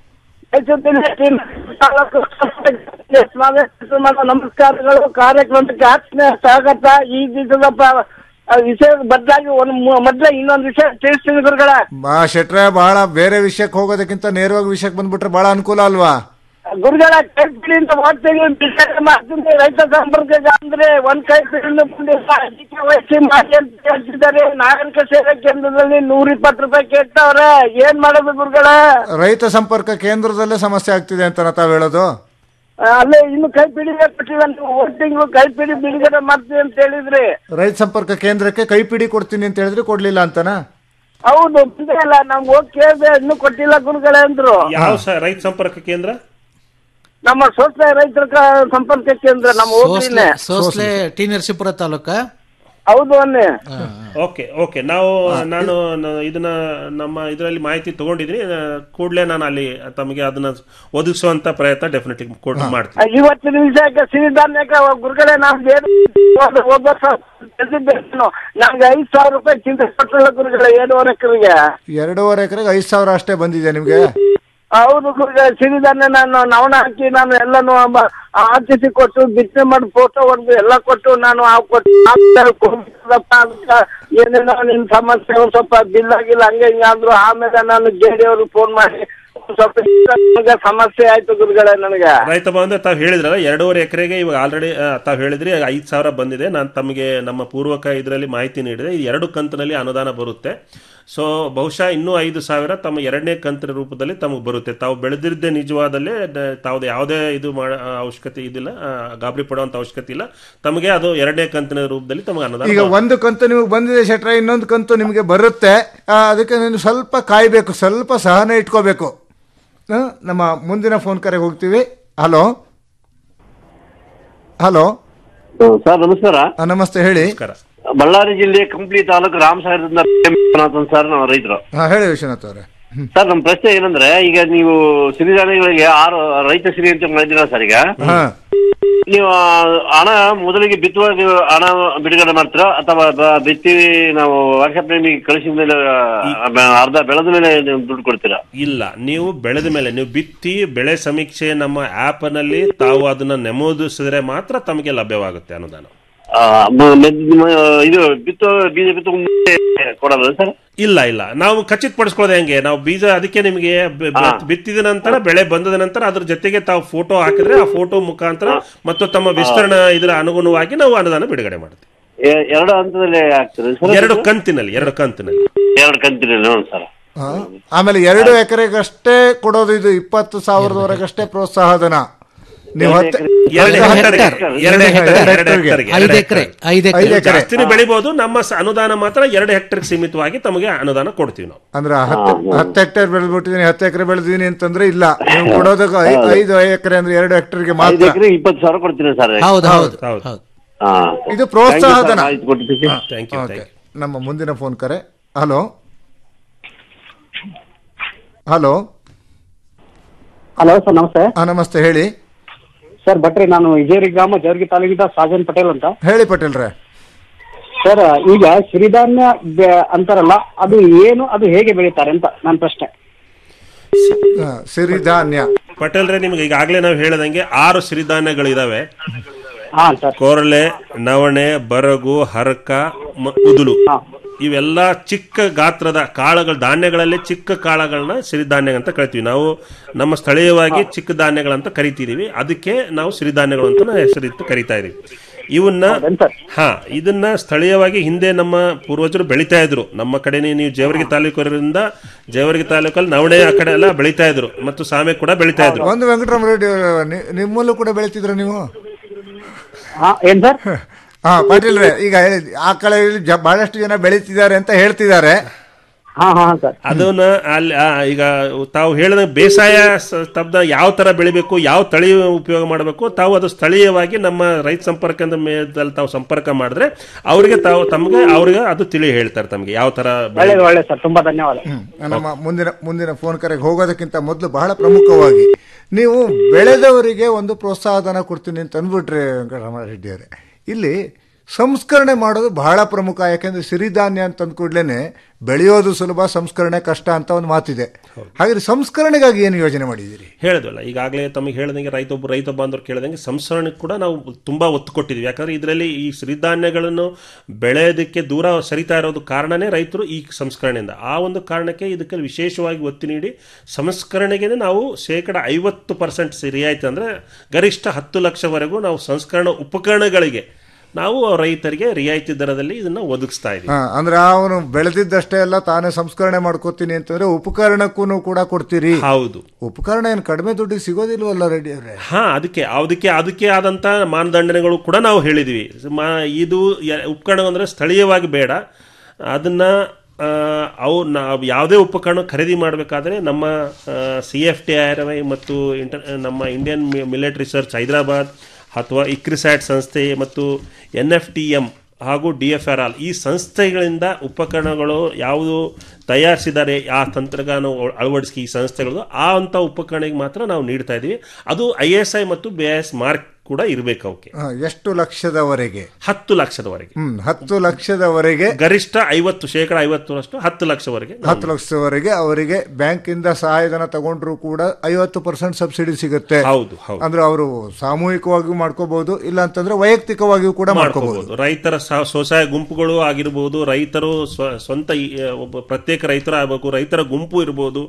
ನಮಸ್ಕಾರಗಳು ಕಾರ್ಯಕ್ರಮಕ್ಕೆ ಆತ್ಮೀಯ ಸ್ವಾಗತ ಈ ದಿವಸದ ಪ- ಆ ವಿಷಯ ಬದಲಾಗಿ ಒಂದು ಮು- ಮೊದ್ಲ ಇನ್ನೊಂದು ವಿಷಯ ತಿಳಿಸ್ತೀನಿ ಗುರುಗಳ ಬಾ ಶೆಟ್ರೆ ಬಹಳ ಬೇರೆ ವಿಷಯಕ್ಕೆ ಹೋಗೋದಕ್ಕಿಂತ ನೇರವಾಗಿ ವಿಷಯಕ್ಕೆ ಬಂದ್ಬಿಟ್ರೆ ಬಹಳ ಅನುಕೂಲ ಅಲ್ವಾ ಗುರುಗಳ ಕೈ ಪಿಡಿಯಿಂದ ಓದ್ತೀನಿ ಬಿಡುಗಡೆ ಮಾಡ್ತೀನಿ ರೈತ ಸಂಪರ್ಕ ಅಂದ್ರೆ ಒಂದ್ ಕೈ ಪಿಡಿಯಿಂದ ಬಂದಿಲ್ಲ ಅದಕ್ಕೆ ವಹಿಸಿ ಮಾಡಿ ಅಂತ ಹೇಳ್ತಿದ್ದಾರೆ ನಾಗರಿಕ ಸೇವಾ ಕೇಂದ್ರದಲ್ಲಿ ನೂರ ಇಪ್ಪತ್ತು ರೂಪಾಯಿ ಕೇಳ್ತಾವ್ರೆ ಏನ್ ಮಾಡೋದು ಗುರುಗಳ ರೈತ ಸಂಪರ್ಕ ಕೇಂದ್ರದಲ್ಲೇ ಸಮಸ್ಯೆ ಆಗ್ತಿದೆ ಅಂತ ತಾವ್ ಹೇಳೋದು ಆ, ಅಲ್ಲೇ ಇನ್ನು ಕೈ ಪಿಡಿಗೆ ಕೊಟ್ಟಿಲ್ಲ ನೀವು ಒಂದ್ ತಿಂಗಳು ಕೈ ಪಿಡಿ ಬಿಡುಗಡೆ ಮಾಡ್ತೀವಿ ಅಂತ ಹೇಳಿದ್ರಿ ರೈತ ಸಂಪರ್ಕ ಕೇಂದ್ರಕ್ಕೆ ಕೈ ಪಿಡಿ ಕೊಡ್ತೀನಿ ಅಂತ ಹೇಳಿದ್ರೆ ಕೊಡ್ಲಿಲ್ಲ ಅಂತನಾ ಹೌದು ಬಂದೇ ಇಲ್ಲ ನಮ್ಗೆ ಹೋಗಿ ಕೇಳಿದೆ ಇನ್ನೂ ಕೊಟ್ಟಿಲ್ಲ ಗುರುಗಳೇ ಅಂದ್ರು ಯಾವ ಸ- ರೈತ ಸಂಪರ್ಕ ಕೇಂದ್ರ ನಮ್ಮ ಸ್ವಸಹಾಯ ರೈತರ ಕ- ಸಂಪರ್ಕ ಕೇಂದ್ರ ನಮ್ಮ ಹೋಗ್ಲಿನೇ ಸೋಸ್ಲೆ ಸೋಸ್ಲೆ ಟಿ ನರಸೀಪುರ ತಾಲೂಕ ಹೌದು ಅನ್ನಿ ಓಕೆ ಓಕೆ ನಾವು ನಾನು ನ- ಇದನ್ನ ನಮ್ಮ ಇದರಲ್ಲಿ ಮಾಹಿತಿ ತಗೊಂಡಿದ್ದೀನಿ ಕೂಡಲೇ ನಾನು ಅಲ್ಲಿ ತಮಗೆ ಅದನ್ನ ಒದಗಿಸುವಂತ ಪ್ರಯತ್ನ ಡೆಫಿನೆಟ್ಲಿ ಕೊಟ್ಟು ಮಾಡ್ತೀನಿ ಆ, ಇವತ್ತಿನ ವಿಷಯಕ್ಕೆ ಸಿರಿಧಾನ್ಯಕ್ಕೆ ಗುರುಗಳೇ ನಾವು ಬೇರೆ ಒಬ್ಬ ಗೆದ್ದಿದ್ದೇನು ನಮ್ಗೆ ಐದ್ ಸಾವಿರ ರೂಪಾಯಿ ಚಿಂತೆ ಕೊಟ್ಟಿಲ್ಲ ಗುರುಗಳೇ ಏಳುವರೆ ಎಕರೆಗೆ ಎರಡೂವರೆ ಎಕರೆಗೆ ಐದು ಸಾವಿರ ಅಷ್ಟೇ ಬಂದಿದೆ ನಿಮ್ಗೆ ಹೌದು ಗುರುಗಳೇ ಸಿರಿಧಾನ್ಯ ನಾನು ನವಣ ಹಾಕಿ ನಾನು ಎಲ್ಲಾನು ಆರ್ಟಿಸಿ ಕೊಟ್ಟು ಬಿತ್ತನೆ ಮಾಡಿ ಫೋಟೋ ಹೊಡೆದು ಎಲ್ಲ ಕೊಟ್ಟು ನಾನು ಆ ಕೊಟ್ಟು ಆಮೇಲೆ ಕೊಡ್ಬೇಕಪ್ಪ ಅದಕ್ಕೆ ಏನೇನೋ ನಿನ್ ಸಮಸ್ಯೆ ಒಂದ್ ಸ್ವಲ್ಪ ಬಿಲ್ ಆಗಿಲ್ಲ ಹಂಗೆ ಹಿಂಗೆ ಅಂದ್ರು ಆಮೇಲೆ ನಾನು ಜೆ ಡಿ ಅವ್ರಿಗೆ ಫೋನ್ ಮಾಡಿ ಸ್ವಲ್ಪ ನನಗೆ ಸಮಸ್ಯೆ ಆಯ್ತು ಗುರುಗಳೇ ನನಗೆ ರೈತ ಬಂದ್ರೆ ತಾವು ಹೇಳಿದ್ರಲ್ಲ ಎರಡೂವರೆ ಎಕರೆಗೆ ಇವಾಗ ಆಲ್ರೆಡಿ ತಾವು ಹೇಳಿದ್ರಿ ಐದು ಸಾವಿರ ಬಂದಿದೆ ನಾನು ತಮಗೆ ನಮ್ಮ ಪೂರ್ವಕ ಇದರಲ್ಲಿ ಮಾಹಿತಿ ನೀಡಿದೆ ಈ ಎರಡು ಕಂತಿನಲ್ಲಿ ಅನುದಾನ ಬರುತ್ತೆ ಸೊ ಬಹುಶಃ ಇನ್ನೂ ಐದು ಸಾವಿರ ತಮ್ಮ ಎರಡನೇ ಕಂತಿನ ರೂಪದಲ್ಲಿ ತಮಗೆ ಬರುತ್ತೆ ತಾವು ಬೆಳೆದಿದ್ದೇ ನಿಜವಾದಲ್ಲೇ ದ- ತಾವ್ದು ಯಾವುದೇ ಇದು ಮಾಡ ಅವಶ್ಯಕತೆ ಇದಿಲ್ಲ ಆ, ಗಾಬರಿ ಪಡುವಂತ ಅವಶ್ಯಕತೆ ಇಲ್ಲ ತಮಗೆ ಅದು ಎರಡನೇ ಕಂತಿನ ರೂಪದಲ್ಲಿ ತಮಗೆ ಅನುದಾನ ಈಗ ಒಂದು ಕಂತು ನಿಮಗೆ ಬಂದಿದೆ ಶೆಟ್ರ ಇನ್ನೊಂದು ಕಂತು ನಿಮಗೆ ಬರುತ್ತೆ ಆ, ಅದಕ್ಕೆ ನೀನು ಸ್ವಲ್ಪ ಕಾಯಬೇಕು ಸ್ವಲ್ಪ ಸಹನೆ ಇಟ್ಕೋಬೇಕು ಆ, ನಮ್ಮ ಮುಂದಿನ ಫೋನ್ ಕರೆಗೆ ಹೋಗ್ತೀವಿ ಹಲೋ ಹಲೋ ಸರ್ ನಮಸ್ಕಾರ ಆ, ನಮಸ್ತೆ ಹೇಳಿ ನಮಸ್ಕಾರ ಬಳ್ಳಾರಿ ಜಿಲ್ಲೆ ಕಂಪ್ಲಿ ತಾಲೂಕು ರಾಮಸಾಗರದಿಂದ ವಿಶ್ವನಾಥನ್ ಸರ್ ನಾವು ರೈತರು ಹಾ ಹೇಳಿ ವಿಶ್ವನಾಥ್ ಅವರೇ ಸರ್ ನಮ್ಮ ಪ್ರಶ್ನೆ ಏನಂದ್ರೆ ಈಗ ನೀವು ಸಿರಿಧಾನ್ಯಗಳಿಗೆ ಆರು ರೈತ ಸಿರಿ ಅಂತ ಮಾಡಿದ್ದೀರಾ ಸರ್ ಈಗ ಹಾ ನೀವು ಆ, ಹಣ ಮೊದಲಿಗೆ ಬಿತ್ತುವಾಗ ನೀವು ಹಣ ಬಿಡುಗಡೆ ಮಾಡ್ತೀರಾ ಅಥವಾ ಬ- ಬಿತ್ತಿ ನಾವು ವಾಟ್ಸ್ಆಪ್ ನಿಮಗೆ ಕಳಿಸಿದ ಮೇಲೆ ಆ, ಅರ್ಧ ಬೆಳೆದ ಮೇಲೆ ನೀವು ದುಡ್ಡು ಕೊಡ್ತೀರಾ ಇಲ್ಲ ನೀವು ಬೆಳೆದ ಮೇಲೆ ನೀವು ಬಿತ್ತಿ ಬೆಳೆ ಸಮೀಕ್ಷೆ ನಮ್ಮ ಆಪ್ ನಲ್ಲಿ ತಾವು ಅದನ್ನ ನಮೂದಿಸಿದ್ರೆ ಮಾತ್ರ ತಮಗೆ ಲಭ್ಯವಾಗುತ್ತೆ ಅನುದಾನ ಆ, ಮ- ಮೆದ್- ಮ- ಇದು ಬಿತ್ತು ಬೀಜ ಬಿತ್ತು ಮುಂದೆ ಕೊಡಲ್ಲ ಸರ್ ಇಲ್ಲ ಇಲ್ಲ ನಾವು ಖಚಿತಪಡಿಸ್ಕೊಳ್ಳೋದು ಹೆಂಗೆ ನಾವು ಬೀಜ ಅದಕ್ಕೆ ನಿಮಗೆ ಬೆ- ಬೆ- ಬಿತ್ತಿದ ನಂತರ ಬೆಳೆ ಬಂದದ ನಂತರ ಅದ್ರ ಜೊತೆಗೆ ತಾವು ಫೋಟೋ ಹಾಕಿದ್ರೆ ಆ ಫೋಟೋ ಮುಖಾಂತರ ಮತ್ತು ತಮ್ಮ ವಿಸ್ತರಣೆ ಇದರ ಅನುಗುಣವಾಗಿ ನಾವು ಅನುದಾನ ಬಿಡುಗಡೆ ಮಾಡ್ತೀವಿ ಎ- ಎರಡು ಹಂತದಲ್ಲಿ ಆಗ್ತದೆ ಸರ್ ಎರಡು ಕಂತಿನಲ್ಲಿ ಎರಡು ಕಂತಿನಲ್ಲಿ ಎರಡು ಕಂತಿನಲ್ಲಿ ನೋಡಿ ಸರ್ ಹಾ. ಆಮೇಲೆ ಎರಡು ಎಕರೆಗಷ್ಟೇ ಕೊಡೋದು ಇದು ಇಪ್ಪತ್ತು ಸಾವಿರದವರೆಗಷ್ಟೇ ಪ್ರೋತ್ಸಾಹಧನ ನೀವು ಹತ್ತು ಎರಡು ಹತ್ತು ಹೆಕ್ಟರ್ಗೆ, ಹೆಕ್ಟರ್. ಎರಡು ಹೆಕ್ಟರ್, ಎರಡು ಎರಡು ಹೆಕ್ಟರ್ಗೆ. ಹೆಕ್ಟರ್ಗೆ, ಐದು ಎರಡು ಎಕರೆ ಹೆಕ್ಟರ್. ಐದು ಐದು ಎಕರೆ ಎಕರೆ ಜಾಸ್ತಿನೇ ಬೆಳಿಬಹುದು ನಮ್ಮ ಸ- ಅನುದಾನ ಮಾತ್ರ ಎರಡು ಹೆಕ್ಟರ್ ಸೀಮಿತವಾಗಿ ತಮಗೆ ಅನುದಾನ ಕೊಡ್ತೀವಿ ನಾವು ಅಂದ್ರೆ ಹತ್ತು ಹತ್ತು ಹೆಕ್ಟೇರ್ ಬೆಳೆದ್ಬಿಟ್ಟಿದೀನಿ ಹತ್ತು ಎಕರೆ ಬೆಳೆದಿದ್ದೀನಿ ಅಂತಂದ್ರೆ ಇಲ್ಲ ನೀವು ಕೊಡೋದಕ್ಕೆ ಐ- ಐದು ಎಕರೆ ಅಂದ್ರೆ ಎರಡು ಹೆಕ್ಟರ್ಗೆ ಐದು ಮಾತ್ರ ಎಕರೆ ಇಪ್ಪತ್ತು ಸಾವಿರ ಕೊಡ್ತೀನಿ ಸರ್ ಹೌದು ಹೌದು ಹೌದು. ಹೌದು ಹಾ. ಇದು ಪ್ರೋತ್ಸಾಹ Thank you, sir. ಧನ. ಮಾಹಿತಿ ಕೊಟ್ಟಿದ್ದಕ್ಕೆ. ಥ್ಯಾಂಕ್ ಯು ಓಕೆ ನಮ್ಮ ಮುಂದಿನ ಫೋನ್ ಕರೆ ಹಲೋ ಹಲೋ ಹಲೋ ಸರ್ ನಮಸ್ತೆ ಹಾ ನಮಸ್ತೆ ಹೇಳಿ ಸರ್ ಭಟ್ರಿ ನಾನು ವಿಜಯರಿ ಗ್ರಾಮ ಜವರ್ಗಿ ತಾಲೂಕಿನ ಸಾಜನ್ ಪಟೇಲ್ ಅಂತ ಹೇಳಿ ಪಟೇಲ್ರೆ ಸರ್ ಈಗ ಸಿರಿಧಾನ್ಯ ಬೆ- ಅಂತಾರಲ್ಲ ಅದು ಏನು ಅದು ಹೇಗೆ ಬೆಳೀತಾರೆ ಅಂತ ನನ್ನ ಪ್ರಶ್ನೆ ಹಾ, ಸಿರಿಧಾನ್ಯ ಪಟೇಲ್ರೆ ನಿಮ್ಗೆ ಈಗಾಗಲೇ ನಾವು ಹೇಳದಂಗೆ ಆರು ಸಿರಿಧಾನ್ಯಗಳಿದಾವೆ ಹಾ ಸರ್ ಕೊರಲೆ ನವಣೆ ಬರಗು ಹರಕ ಮ- ಉದುಲು ಇವೆಲ್ಲ ಚಿಕ್ಕ ಗಾತ್ರದ ಕಾಳುಗಳು ಧಾನ್ಯಗಳಲ್ಲಿ ಚಿಕ್ಕ ಕಾಳುಗಳನ್ನ ಸಿರಿಧಾನ್ಯ ಅಂತ ಕರಿತೀವಿ ನಾವು ನಮ್ಮ ಸ್ಥಳೀಯವಾಗಿ ಚಿಕ್ಕ ಧಾನ್ಯಗಳಂತ ಕರಿತಿದೀವಿ ಅದಕ್ಕೆ ನಾವು ಸಿರಿಧಾನ್ಯಗಳು ಅಂತ ನಾವು ಹೆಸರಿಟ್ಟು ಕರಿತಾ ಇದೀವಿ ಇವನ್ನ ಹಾ ಇದನ್ನ ಸ್ಥಳೀಯವಾಗಿ ಹಿಂದೆ ನಮ್ಮ ಪೂರ್ವಜರು ಬೆಳಿತಾ ಇದ್ರು ನಮ್ಮ ಕಡೆ ನೀವು ಜೇವರ್ಗಿ ತಾಲೂಕರಿಂದ ಜೇವರ್ಗಿ ತಾಲೂಕಲ್ಲಿ ನವಣೆ ಆ ಕಡೆ ಎಲ್ಲ ಬೆಳಿತಾ ಇದ್ರು ಮತ್ತು ಸಾಮೆ ಕೂಡ ಬೆಳಿತಾ ಇದ್ರು ಒಂದು ವೆಂಕಟರಾಮ ರೆಡ್ಡಿ ಅವರೇ, ನಿ- ನಿಮ್ಮಲ್ಲೂ ಕೂಡ ಬೆಳಿತಿದ್ರ ನೀವು ಹಾ ಏನ್ ಸರ್ ಹಾ ಪಾಟೀಲ್ರೆ ಈಗ ಹೇಳಿ ಆ ಕಡೆ ಇಲ್ಲಿ ಜ- ಬಹಳಷ್ಟು ಜನ ಬೆಳೀತಿದ್ದಾರೆ ಅಂತ ಹೇಳ್ತಿದ್ದಾರೆ ಹಾ ಹಾ ಸರ್ ಅದನ್ನ ಅಲ್ಲಿ ಆ, ಈಗ ತಾವು ಹೇಳಿದ ಬೇಸಾಯ ಸ- ಸ್ತಬ್ಧ ಯಾವ ತರ ಬೆಳಿಬೇಕು ಯಾವ ತಳಿ ಉಪಯೋಗ ಮಾಡಬೇಕು ತಾವು ಅದು ಸ್ಥಳೀಯವಾಗಿ ನಮ್ಮ ರೈತ ಸಂಪರ್ಕದ ಮೇದಲ್ಲಿ ತಾವು ಸಂಪರ್ಕ ಮಾಡಿದ್ರೆ ಅವರಿಗೆ ತಾವು ತಮಗೆ ಅವ್ರಿಗೆ ಅದು ತಿಳಿ ಹೇಳ್ತಾರೆ ತಮಗೆ ಯಾವ ತರ ಬೆಳೆ- ಒಳ್ಳೇದು ಒಳ್ಳೇದು ಸರ್ ತುಂಬಾ ಧನ್ಯವಾದ ನಮ್ಮ ಮುಂದಿನ ಮುಂದಿನ ಫೋನ್ ಕರೆಗೆ ಹೋಗೋದಕ್ಕಿಂತ ಮೊದಲು ಬಹಳ ಪ್ರಮುಖವಾಗಿ ನೀವು ಬೆಳೆದವರಿಗೆ ಒಂದು ಪ್ರೋತ್ಸಾಹಧನ ಕೊಡ್ತೀನಿ ಅಂತ ಅಂದ್ಬಿಟ್ರೆ ವೆಂಕಟರಾಮರೆಡ್ಡಿ ಅವರೇ ಇಲ್ಲಿ ಸಂಸ್ಕರಣೆ ಮಾಡೋದು ಬಹಳ ಪ್ರಮುಖ ಯಾಕೆಂದ್ರೆ ಸಿರಿಧಾನ್ಯ ಅಂತ ಅಂದ್ಕೂಡ್ಲೇನೆ ಬೆಳೆಯೋದು ಸುಲಭ ಸಂಸ್ಕರಣೆ ಕಷ್ಟ ಅಂತ ಒಂದು ಮಾತಿದೆ ಹಾಗಾದ್ರೆ ಸಂಸ್ಕರಣೆಗಾಗಿ ಏನು ಯೋಜನೆ ಮಾಡಿದ್ದೀರಿ ಹೇಳಿದ್ವಲ್ಲ ಈಗಾಗಲೇ ತಮಗೆ ಹೇಳ್ದಂಗೆ ರೈತ ಒಬ್ಬ ರೈತ ಬಾಂಧವರು ಕೇಳಿದಂಗೆ ಸಂಸ್ಕರಣೆಗೆ ಕೂಡ ನಾವು ತುಂಬಾ ಒತ್ತು ಕೊಟ್ಟಿದ್ವಿ ಯಾಕಂದ್ರೆ ಇದರಲ್ಲಿ ಈ ಸಿರಿಧಾನ್ಯಗಳನ್ನು ಬೆಳೆಯೋದಕ್ಕೆ ದೂರ ಸರಿತಾ ಇರೋದು ಕಾರಣನೇ ರೈತರು ಈ ಸಂಸ್ಕರಣೆಯಿಂದ ಆ ಒಂದು ಕಾರಣಕ್ಕೆ ಇದಕ್ಕೆ ವಿಶೇಷವಾಗಿ ಒತ್ತು ನೀಡಿ ಸಂಸ್ಕರಣೆಗೆ ನಾವು ಶೇಕಡ ಐವತ್ತು ಪರ್ಸೆಂಟ್ ರಿಯಾಯಿತಿ ಅಂದ್ರೆ ಗರಿಷ್ಠ ಹತ್ತು ಲಕ್ಷವರೆಗೂ ನಾವು ಸಂಸ್ಕರಣ ಉಪಕರಣಗಳಿಗೆ ನಾವು ರೈತರಿಗೆ ರಿಯಾಯಿತಿ ದರದಲ್ಲಿ ಇದನ್ನ ಒದಗಿಸ್ತಾ ಇದ್ದೀವಿ ಹಾ ಅಂದ್ರೆ ಅವನು ಬೆಳೆದಿದ್ದಷ್ಟೇ ಎಲ್ಲ ತಾನೇ ಸಂಸ್ಕರಣೆ ಮಾಡ್ಕೋತೀನಿ ಅಂತಂದ್ರೆ ಉಪಕರಣಕ್ಕೂ ಕೂಡ ಕೊಡ್ತೀರಿ ಹೌದು ಉಪಕರಣ ಏನು ಕಡಿಮೆ ದುಡ್ಡಿಗೆ ಸಿಗೋದಿಲ್ವಲ್ಲ ರೆಡ್ಡಿ ಅವರೇ ಹಾ ಅದಕ್ಕೆ ಅದಕ್ಕೆ ಅದಕ್ಕೆ ಆದಂತ ಮಾನದಂಡನೆಗಳು ಕೂಡ ನಾವು ಹೇಳಿದ್ವಿ ಮಾ- ಇದು ಯ- ಉಪಕರಣ ಅಂದ್ರೆ ಸ್ಥಳೀಯವಾಗಿ ಬೇಡ ಅದನ್ನ ಆ, ಅವು ನಾವು ಯಾವುದೇ ಉಪಕರಣ ಖರೀದಿ ಮಾಡಬೇಕಾದ್ರೆ ನಮ್ಮ C F T R I ಮತ್ತು ಇಂಟರ್ ನಮ್ಮ ಇಂಡಿಯನ್ ಮಿಲಿಟರಿ ರಿಸರ್ಚ್ ಹೈದರಾಬಾದ್ ಅಥವಾ ಇಕ್ರಿಸ್ಯಾಟ್ ಸಂಸ್ಥೆ ಮತ್ತು ಎನ್ ಎಫ್ ಟಿ ಎಂ ಹಾಗೂ ಡಿ ಎಫ್ ಆರ್ ಆಲ್ ಈ ಸಂಸ್ಥೆಗಳಿಂದ ಉಪಕರಣಗಳು ಯಾವುದು ತಯಾರಿಸಿದ್ದಾರೆ ಆ ತಂತ್ರಜ್ಞಾನ ಅಳವಡಿಸಿ ಈ ಸಂಸ್ಥೆಗಳು ಆ ಅಂತ ಉಪಕರಣಕ್ಕೆ ಮಾತ್ರ ನಾವು ನೀಡ್ತಾ ಇದ್ದೀವಿ ಅದು ಐ ಎಸ್ ಐ ಮತ್ತು ಬಿ ಎಸ್ ಮಾರ್ಕ್ ಕೂಡ ಇರಬೇಕು ಅವಕ್ಕೆ ಹಾ, ಎಷ್ಟು ಲಕ್ಷದವರೆಗೆ ಹತ್ತು ಲಕ್ಷದವರೆಗೆ ಹ್ಮ್ ಹತ್ತು ಲಕ್ಷದವರೆಗೆ ಗರಿಷ್ಠ ಐವತ್ತು ಶೇಕಡ ಐವತ್ತರಷ್ಟು ಹತ್ತು ಲಕ್ಷವರೆಗೆ ನಾವು ಹತ್ತು ಲಕ್ಷದವರೆಗೆ ಅವರಿಗೆ ಬ್ಯಾಂಕಿಂದ ಸಹಾಯಧನ ತಗೊಂಡ್ರು ಕೂಡ ಐವತ್ತು ಪರ್ಸೆಂಟ್ ಸಬ್ಸಿಡಿ ಸಿಗುತ್ತೆ ಹೌದು ಹೌದು ಅಂದ್ರೆ ಅವರು ಸಾಮೂಹಿಕವಾಗಿಯೂ ಮಾಡ್ಕೋಬಹುದು ಇಲ್ಲ ಅಂತಂದ್ರೆ ವೈಯಕ್ತಿಕವಾಗಿಯೂ ಕೂಡ ಮಾಡ್ಕೋಬಹುದು ಮಾಡ್ಕೋಬಹುದು ರೈತರ ಸ- ಸ್ವಸಹಾಯ ಗುಂಪುಗಳು ಆಗಿರ್ಬೋದು ರೈತರು ಸ್ವ- ಸ್ವಂತ ಈ, ಒಬ್ಬ ಪ್ರತ್ಯೇಕ ರೈತರ ಆಗಬೇಕು ರೈತರ ಗುಂಪು ಇರ್ಬೋದು